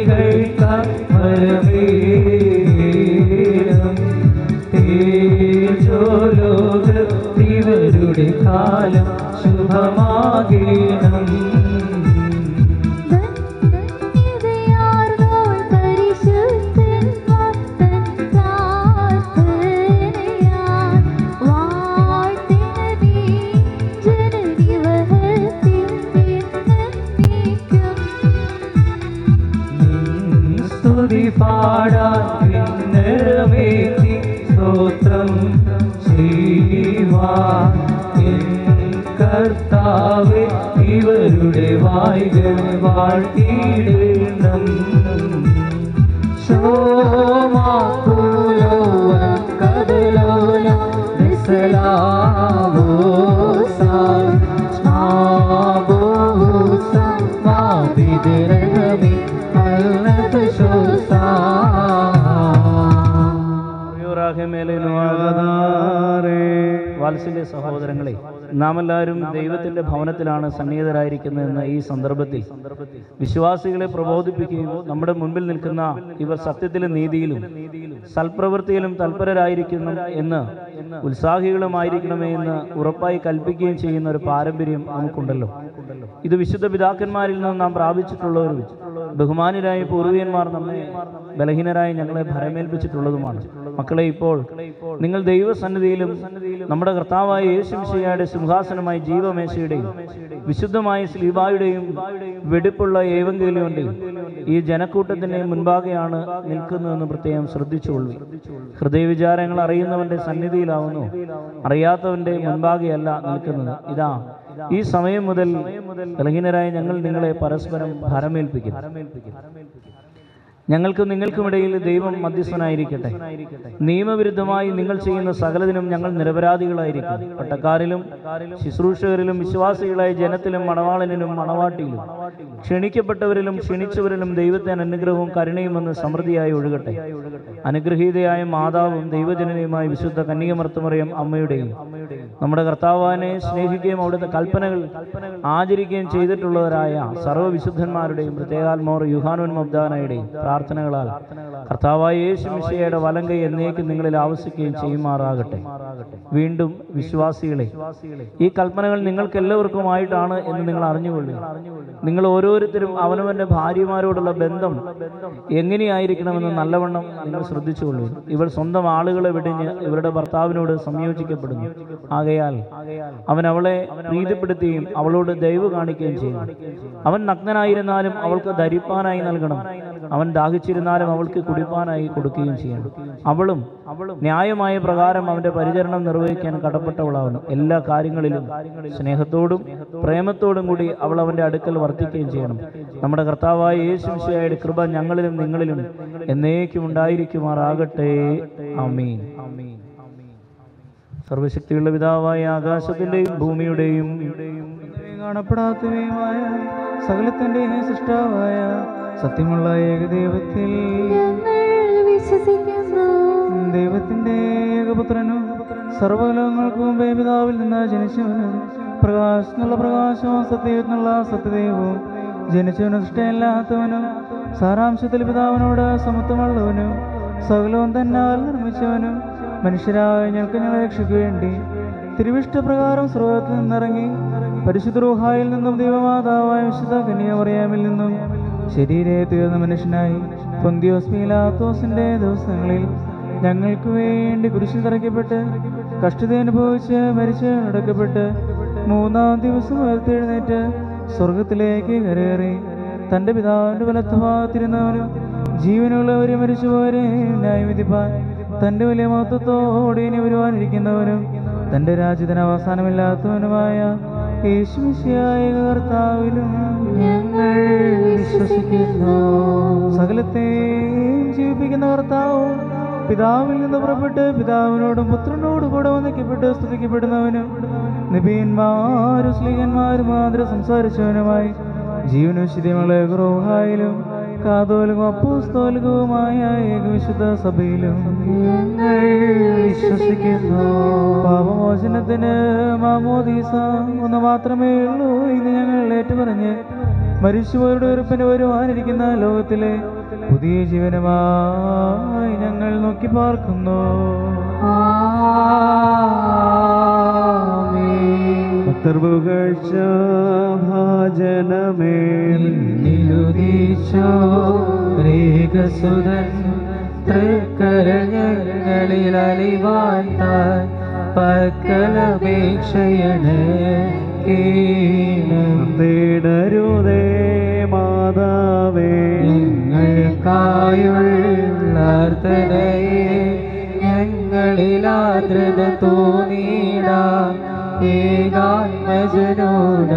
ഇവരുടെ കാലം ശുഭമാകേണം ധന്യതയാർന്നോൾ പരിശുദ്ധന്മാർ തൻ പ്രാർത്ഥനയാൽ വാഴ്ത്തിനീ ജനനിവഹത്തിൽ എന്നേക്കും. സ്തുതി പാടാൻ നിറവേറ്റി സ്തോത്രം ചെയ്യുവാൻ എൻ കർത്താവെ ഇവരുടെ വായ്കൾ വാഴ്ത്തിയിടണം ശോമാക്കുലോവൻ കടലോല വിസലാവോസാൻ സ്നാബോസാൻ വാദിതരഹമി അൽനതശോസാൻ വാത്സല്യ സഹോദരങ്ങളെ നാം എല്ലാവരും ദൈവത്തിന്റെ ഭവനത്തിലാണ് സന്നിഹിതരായിരിക്കുന്നതെന്ന ഈ സന്ദർഭത്തിൽ വിശ്വാസികളെ പ്രബോധിപ്പിക്കുകയും നമ്മുടെ മുൻപിൽ നിൽക്കുന്ന ഇവർ സത്യത്തിലും നീതിയിലും സൽപ്രവൃത്തിയിലും തൽപരരായിരിക്കണം എന്ന് ഉത്സാഹികളുമായിരിക്കണമേ എന്ന് ഉറപ്പായി കൽപ്പിക്കുകയും ചെയ്യുന്ന ഒരു പാരമ്പര്യം നമുക്കുണ്ടല്ലോ ഇത് വിശുദ്ധ പിതാക്കന്മാരിൽ നിന്ന് നാം പ്രാപിച്ചിട്ടുള്ള ഒരു ബഹുമാനരായ പൂർവികന്മാർ നമ്മെ ബലഹീനരായി ഞങ്ങളെ ഭരമേൽപ്പിച്ചിട്ടുള്ളതുമാണ് മക്കളെ ഇപ്പോൾ നിങ്ങൾ ദൈവസന്നിധിയിലും നമ്മുടെ കർത്താവായ യേശുമിശയുടെ സിംഹാസനമായ ജീവമേശയുടെയും വിശുദ്ധമായ സ്ലീബായുടെയും വെടിപ്പുള്ള ഏവെങ്കിലുണ്ടെയും ഈ ജനക്കൂട്ടത്തിന്റെ മുൻപാകെയാണ് നിൽക്കുന്നതെന്ന് പ്രത്യേകം ശ്രദ്ധിച്ചുകൊള്ളു ഹൃദയവിചാരങ്ങൾ അറിയുന്നവന്റെ സന്നിധിയിലാവുന്നു അറിയാത്തവന്റെ മുൻപാകെയല്ല നിൽക്കുന്നത് ഇതാ ഈ സമയം മുതൽ ബലഹീനരായ ഞങ്ങൾ നിങ്ങളെ പരസ്പരം ഭരമേൽപ്പിക്കും ഞങ്ങൾക്കും നിങ്ങൾക്കുമിടയിൽ ദൈവം മധ്യസ്ഥനായിരിക്കട്ടെ നിയമവിരുദ്ധമായി നിങ്ങൾ ചെയ്യുന്ന സകലതിനും ഞങ്ങൾ നിരപരാധികളായിരിക്കും പട്ടക്കാരിലും ശുശ്രൂഷകരിലും വിശ്വാസികളായ ജനത്തിലും മണവാളനിലും മണവാട്ടിയിലും ക്ഷണിക്കപ്പെട്ടവരിലും ക്ഷണിച്ചവരിലും ദൈവത്തിന് അനുഗ്രഹവും കരുണയും എന്ന് സമൃദ്ധിയായി ഒഴുകട്ടെ അനുഗ്രഹീതയായ മാതാവും ദൈവജനനയുമായ വിശുദ്ധ കന്യകമർത്തമറിയം അമ്മയുടെയും നമ്മുടെ കർത്താവാനെ സ്നേഹിക്കുകയും അവിടുത്തെ കൽപ്പനകൾ ആചരിക്കുകയും ചെയ്തിട്ടുള്ളവരായ സർവ്വവിശുദ്ധന്മാരുടെയും പ്രത്യേകാത്മോർ യുഹാനോൻ മബ്ദാനയുടെയും പ്രാർത്ഥനകളാൽ കർത്താവായ യേശു മിശയുടെ വലം കൈ എന്നേക്കും നിങ്ങളിൽ ആവശ്യിക്കുകയും ചെയ്യുമാറാകട്ടെ വീണ്ടും വിശ്വാസികളെ ഈ കൽപ്പനകൾ നിങ്ങൾക്ക് എല്ലാവർക്കുമായിട്ടാണ് എന്ന് നിങ്ങൾ അറിഞ്ഞുകൊള്ളുക നിങ്ങൾ ഓരോരുത്തരും അവനവന്റെ ഭാര്യമാരോടുള്ള ബന്ധം എങ്ങനെയായിരിക്കണമെന്ന് നല്ലവണ്ണം നിങ്ങൾ ശ്രദ്ധിച്ചുകൊള്ളു ഇവർ സ്വന്തം ആളുകളെ വെടിഞ്ഞ് ഇവരുടെ ഭർത്താവിനോട് സംയോജിക്കപ്പെടുന്നു ആകയാൽ അവൻ അവളെ പ്രീതിപ്പെടുത്തുകയും അവളോട് ദയവ് കാണിക്കുകയും ചെയ്യും അവൻ നഗ്നനായിരുന്നാലും അവൾക്ക് ധരിപ്പാനായി നൽകണം അവൻ ദാഹിച്ചിരുന്നാലും അവൾക്ക് കുടിപ്പാനായി കൊടുക്കുകയും ചെയ്യണം അവളും ന്യായമായ പ്രകാരം അവന്റെ പരിചരണം നിർവഹിക്കാൻ കടപ്പെട്ടവളാവുന്നു എല്ലാ കാര്യങ്ങളിലും സ്നേഹത്തോടും പ്രേമത്തോടും കൂടി അവൾ അവന്റെ അടുക്കൽ വർദ്ധിക്കുകയും ചെയ്യണം നമ്മുടെ കർത്താവായ യേശുശയുടെ കൃപ ഞങ്ങളിലും നിങ്ങളിലും എന്നേക്കും ഉണ്ടായിരിക്കുമാറാകട്ടെ ആമീൻ സർവശക്തിയുള്ള പിതാവായ ആകാശത്തിന്റെയും ഭൂമിയുടെയും കാണപ്പെടാത്തവയുമായ സകലത്തിന്റെയും സൃഷ്ടാവായ സത്യമുള്ള ഏകദൈവത്തിൽ ഞങ്ങൾ വിശ്വസിക്കുന്നു ദൈവത്തിന്റെ ഏകപുത്രനും സർവ്വലോകങ്ങൾക്കും മുമ്പേ പിതാവിൽ നിന്ന് ജനിച്ചവനും പ്രകാശത്തിനുള്ള പ്രകാശവും സത്യത്തിനുള്ള സത്യദൈവവും ജനിച്ചവനും സൃഷ്ടമില്ലാത്തവനും സാരാംശത്തിൽ പിതാവിനോട് സമത്വമുള്ളവനും സകലവും തന്നാൽ നിർമ്മിച്ചവനും മനുഷ്യരായ ഞങ്ങൾക്ക് ഞങ്ങളെ രക്ഷയ്ക്ക് വേണ്ടി തിരുവിഷ്ടപ്രകാരം സ്രോതത്തിൽ നിന്നിറങ്ങി പരിശുദ്ധ റൂഹായിൽ നിന്നും ദൈവമാതാവായ വിശുദ്ധ കന്യാമറിയാമിൽ നിന്നും ശരീരെ തീർന്ന മനുഷ്യനായി പൊന്തിയോസ് പീലാത്തോസിന്റെ ദിവസങ്ങളിൽ ഞങ്ങൾക്ക് വേണ്ടി കുരിശിൽ തറയ്ക്കപ്പെട്ട് കഷ്ടത അനുഭവിച്ച് മരിച്ച് അടക്കപ്പെട്ട് മൂന്നാം ദിവസം ഉയർത്തെഴുന്നേറ്റ് സ്വർഗത്തിലേക്ക് കരേറി തന്റെ പിതാവിന്റെ വലത്തുഭാഗത്തിരുന്നവനും ജീവനുള്ളവരെ മരിച്ചുപോരെ ന്യായവിധിപ്പാൻ തന്റെ വലിയ മഹത്വത്തോടെ ഇനി വരുവാനിരിക്കുന്നവനും തന്റെ രാജ്യത്തിന് അവസാനമില്ലാത്തവനുമായ യേശുമിശിയായ കർത്താവിലും ഞങ്ങൾ വിശ്വസിക്കുന്നു സകലത്തെയും ജീവിപ്പിക്കുന്ന കർത്താവും പിതാവിൽ നിന്ന് പുറപ്പെട്ട് പിതാവിനോടും പുത്രനോടും കൂടെ വന്നിക്കപ്പെട്ട് സ്തുതിക്കപ്പെടുന്നവനും നിബീന്മാരും സ്ലീഹന്മാരും മാതിരി സംസാരിച്ചവനുമായി ജീവനും ശിതിമളെ ഗ്രോഹായിലും കാതോലികവും അപ്പോസ്തോലികവുമായ ഏകവിശുദ്ധ സഭയിലും ഞങ്ങൾ വിശ്വസിക്കുന്നു പാപമോചനത്തിന് മാമോദീസ ഒന്ന് മാത്രമേ ഉള്ളൂ ഇന്ന് ഞങ്ങൾ ഏറ്റുപറഞ്ഞ് മരിച്ചുപോരുടെ ഉറപ്പിന് വരുവാനിരിക്കുന്ന ലോകത്തിലെ പുതിയ ജീവനമായി ഞങ്ങൾ നോക്കി പാർക്കുന്നു ഭക്തർപുകഴ്ച ഭാജനമേ നിലുദീശോ രേഖസുതൻ തൃക്കരങ്ങളിൽ അലിവാൻ താൻ പക്കലപേക്ഷയണ് കീണം തേടരുതേ മാതാവേ ഞങ്ങൾക്കായുള്ളർത്തനയെ ഞങ്ങളിലാദ്രത തോന്നിടാം ഏകാത്മജനോട്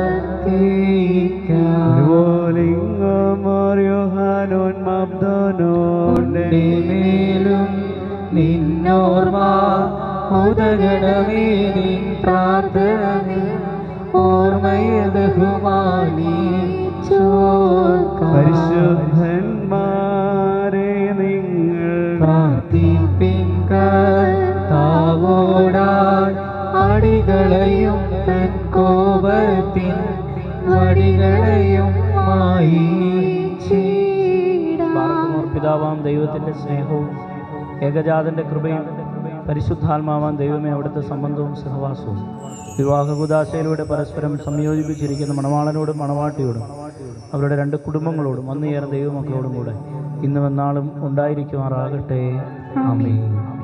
ോലിംഗോൻ മബ്ദോനോന്റെ മേലും നിന്നോർമ്മ ഉദകണമേ നിൻ പ്രാർത്ഥന ഓർമ്മയെ ബഹുമാനി പരിശുദ്ധന്മാരെ നിങ്ങൾ പ്രാർത്ഥിപ്പിൻ താവോടാൻ അടികളെയും തൻ കോപത്തിൻ വടികളെയും മായി പാർക്കുമോർ പിതാവാം ദൈവത്തിൻ്റെ സ്നേഹവും ഏകജാതന്റെ കൃപയും പരിശുദ്ധാത്മാവാം ദൈവമേ അവിടുത്തെ സംബന്ധവും സഹവാസവും വിവാഹകുദാശയിലൂടെ പരസ്പരം സംയോജിപ്പിച്ചിരിക്കുന്ന മണവാളനോടും മണവാട്ടിയോടും അവരുടെ രണ്ട് കുടുംബങ്ങളോടും വന്നുചേർന്ന ദൈവമക്കളോടും കൂടെ ഇന്നും എന്നാളും ഉണ്ടായിരിക്കുമാറാകട്ടെ ആമേൻ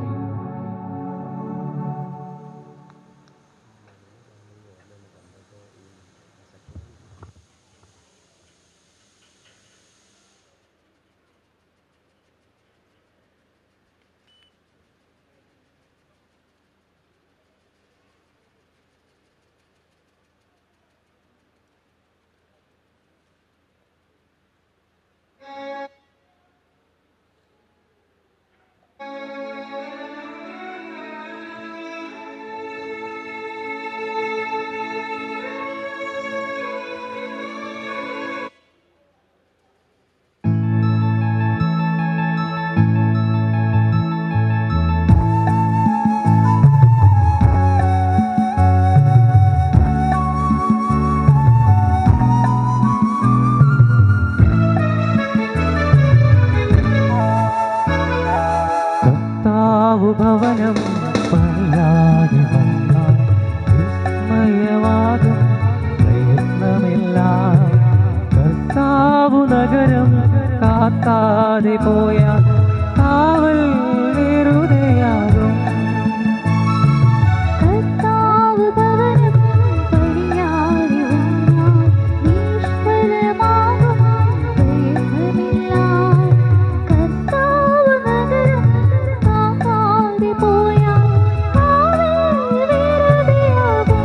കർത്താവ് ഭവനം പണിയാതെ വന്നാൽ വിസ്മയമാകും പ്രയത്നമില്ല കർത്താവ് നഗരം കാക്കാതെ പോയാൽ കാവൽ വെറുതെയാകും കർത്താവ് ഭവനം പണിയാതെ വന്നാൽ നിഷ്ഫലമാകും പ്രയത്നമില്ല. കർത്താവ് നഗരം കാക്കാതെ പോയാൽ കാവൽ വെറുതെയാകും.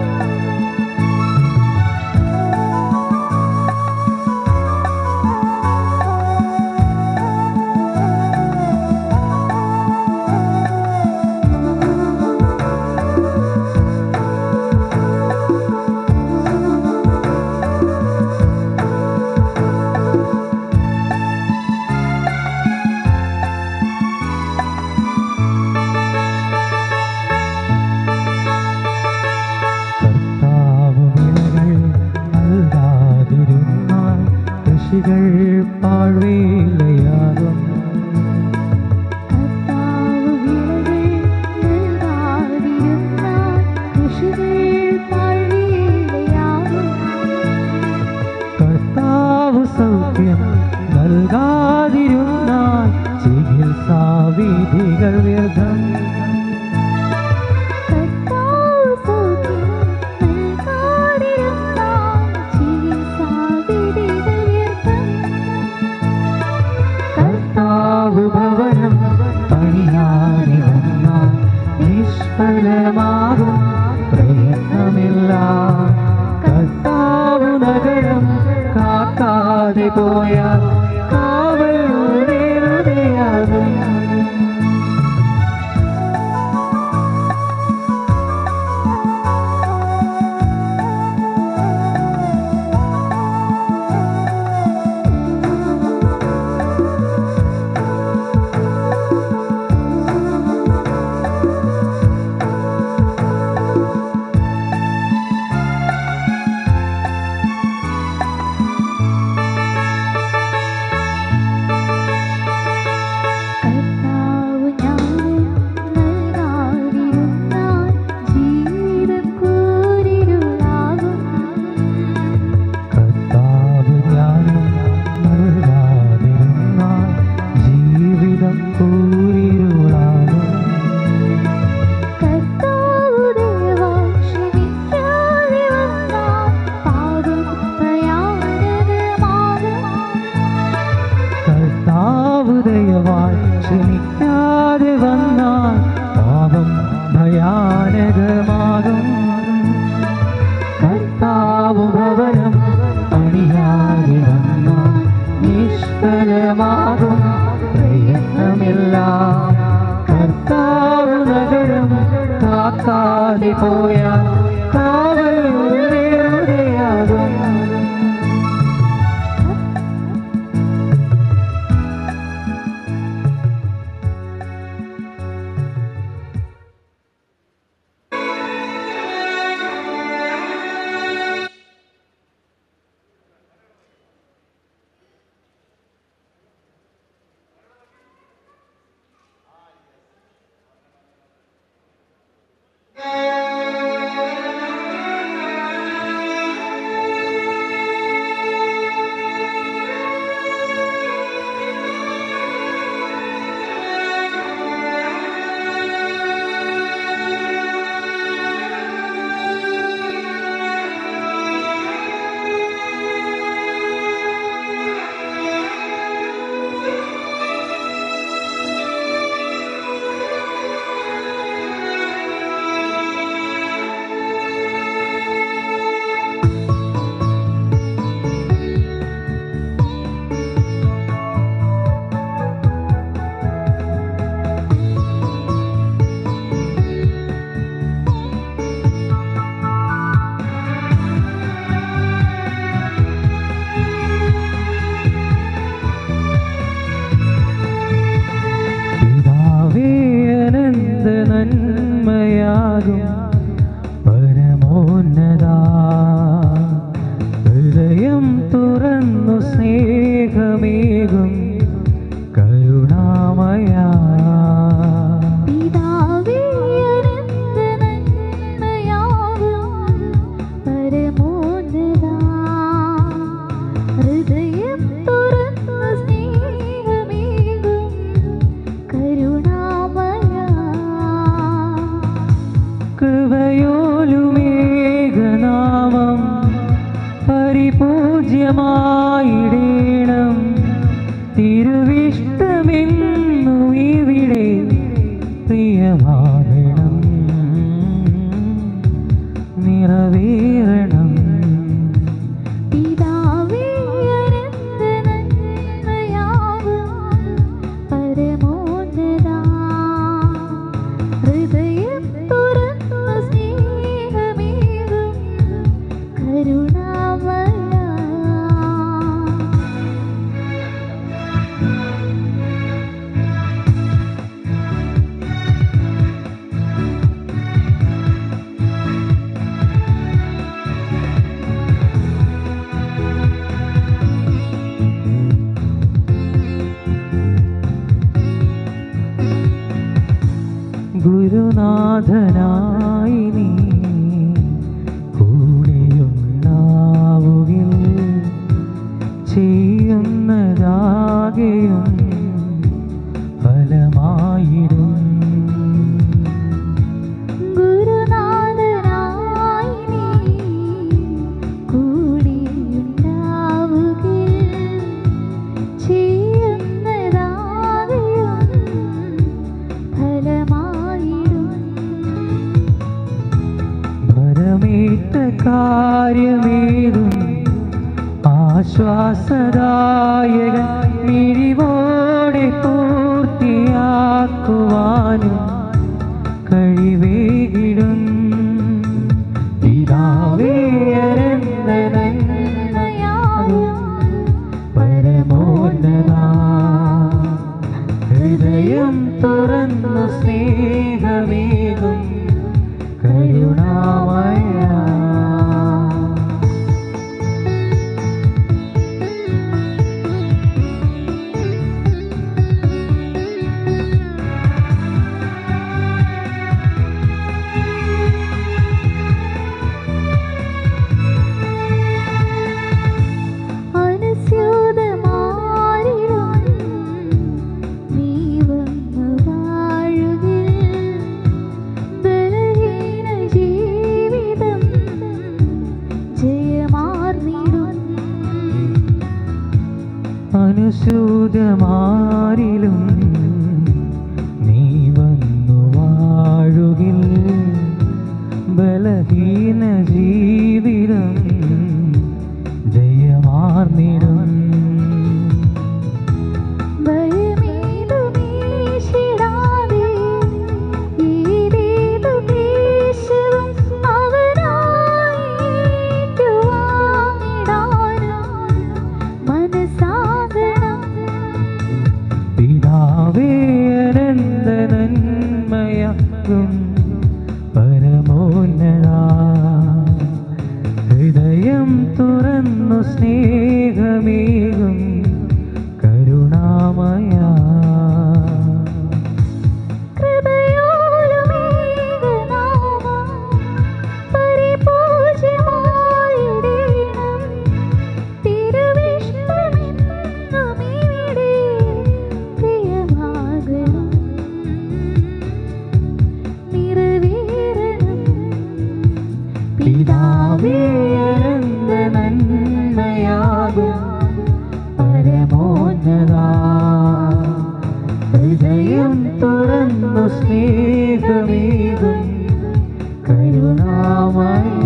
കർത്താവ് വിളകൾ നൽകാതിരുന്നാൽ കൃഷികൾ പാഴ്വേലയാകും കർത്താവ് വിളകൾ നൽകാതിരുന്നാൽ കൃഷികൾ പാഴ്വേലയാകും. കർത്താവ് സൗഖ്യം നൽകാതിരുന്നാൽ ചികിത്സാവിധികൾ വ്യർത്ഥം കർത്താവ് സൗഖ്യം നൽകാതിരുന്നാൽ ചികിത്സാവിധികൾ വ്യർത്ഥം. കർത്താവ് ഭവനം പണിയാതെ വന്നാൽ നിഷ്ഫലമാകും പ്രയത്നമില്ല കർത്താവ് നഗരം കാക്കാതെ പോയാൽ കാവൽ വെറുതെയാകും ദയവായി ക്ഷമിക്കാതെ വന്നാൽ പാപം ഭയാനകമാകും കർത്താവ് ഭവനം പണിയാതെ വന്നാൽ നിഷ്ഫലമാകും പ്രയത്നമെല്ലാം കർത്താവ് നഗരം കാക്കാതെ പോയാൽ കാവൽ വെറുതെയാകും പിതാവേ അനന്ത നന്മയാകും പരമോന്നത ഹൃദയം തുറന്നു സ്നേഹമേകും കരുണാമയ പിതാവേ അനന്തനന്മയാകും പരമോന്നതാ. ഹൃദയം തുറന്ന സ്നേഹമേകും കരുണാമയാ. കൃപയോലുമേഘനാമം പരിപൂജ്യമായിടേണം തിരുവിഷ്ടമെന്നു ഇവിടെ പ്രിയമാകണം നിറവേറണം പിതാവേ അനന്തനന്മയാകും പരമോന്നതാ. ഹൃദയം തുറന്ന സ്നേഹമേകും കരുണാമയാ. ഗുരുനാഥനായി നീ കൂടെയുണ്ടാവുകിൽ ചെയ്യുന്നതാകെയും ഫലമായിടും ഗുരുനാഥനായി നീ കൂടെയുണ്ടാവുകിൽ ചെയ്യുന്നതാകെയും ഫലമായിടും ഭരമേറ്റ കാര്യമേതും ആശ്വാസദായകൻ മിഴിവോടെ പൂർത്തിയാക്കുവാനും കഴിവേകിടും പിതാവേ അനന്തനന്മയാകും പരമോന്നത ഹൃദയം തുറന്ന സ്നേഹമേകും കരുണാമയ ും തുറന്നു സ്നേഹമേകും കരുണാമയ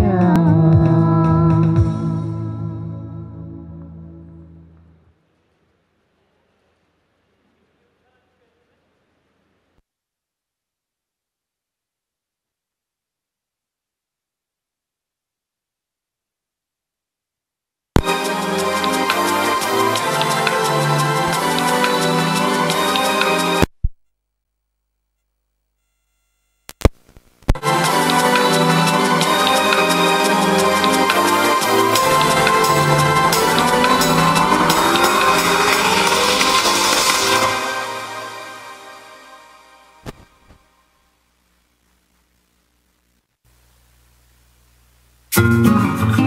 Thank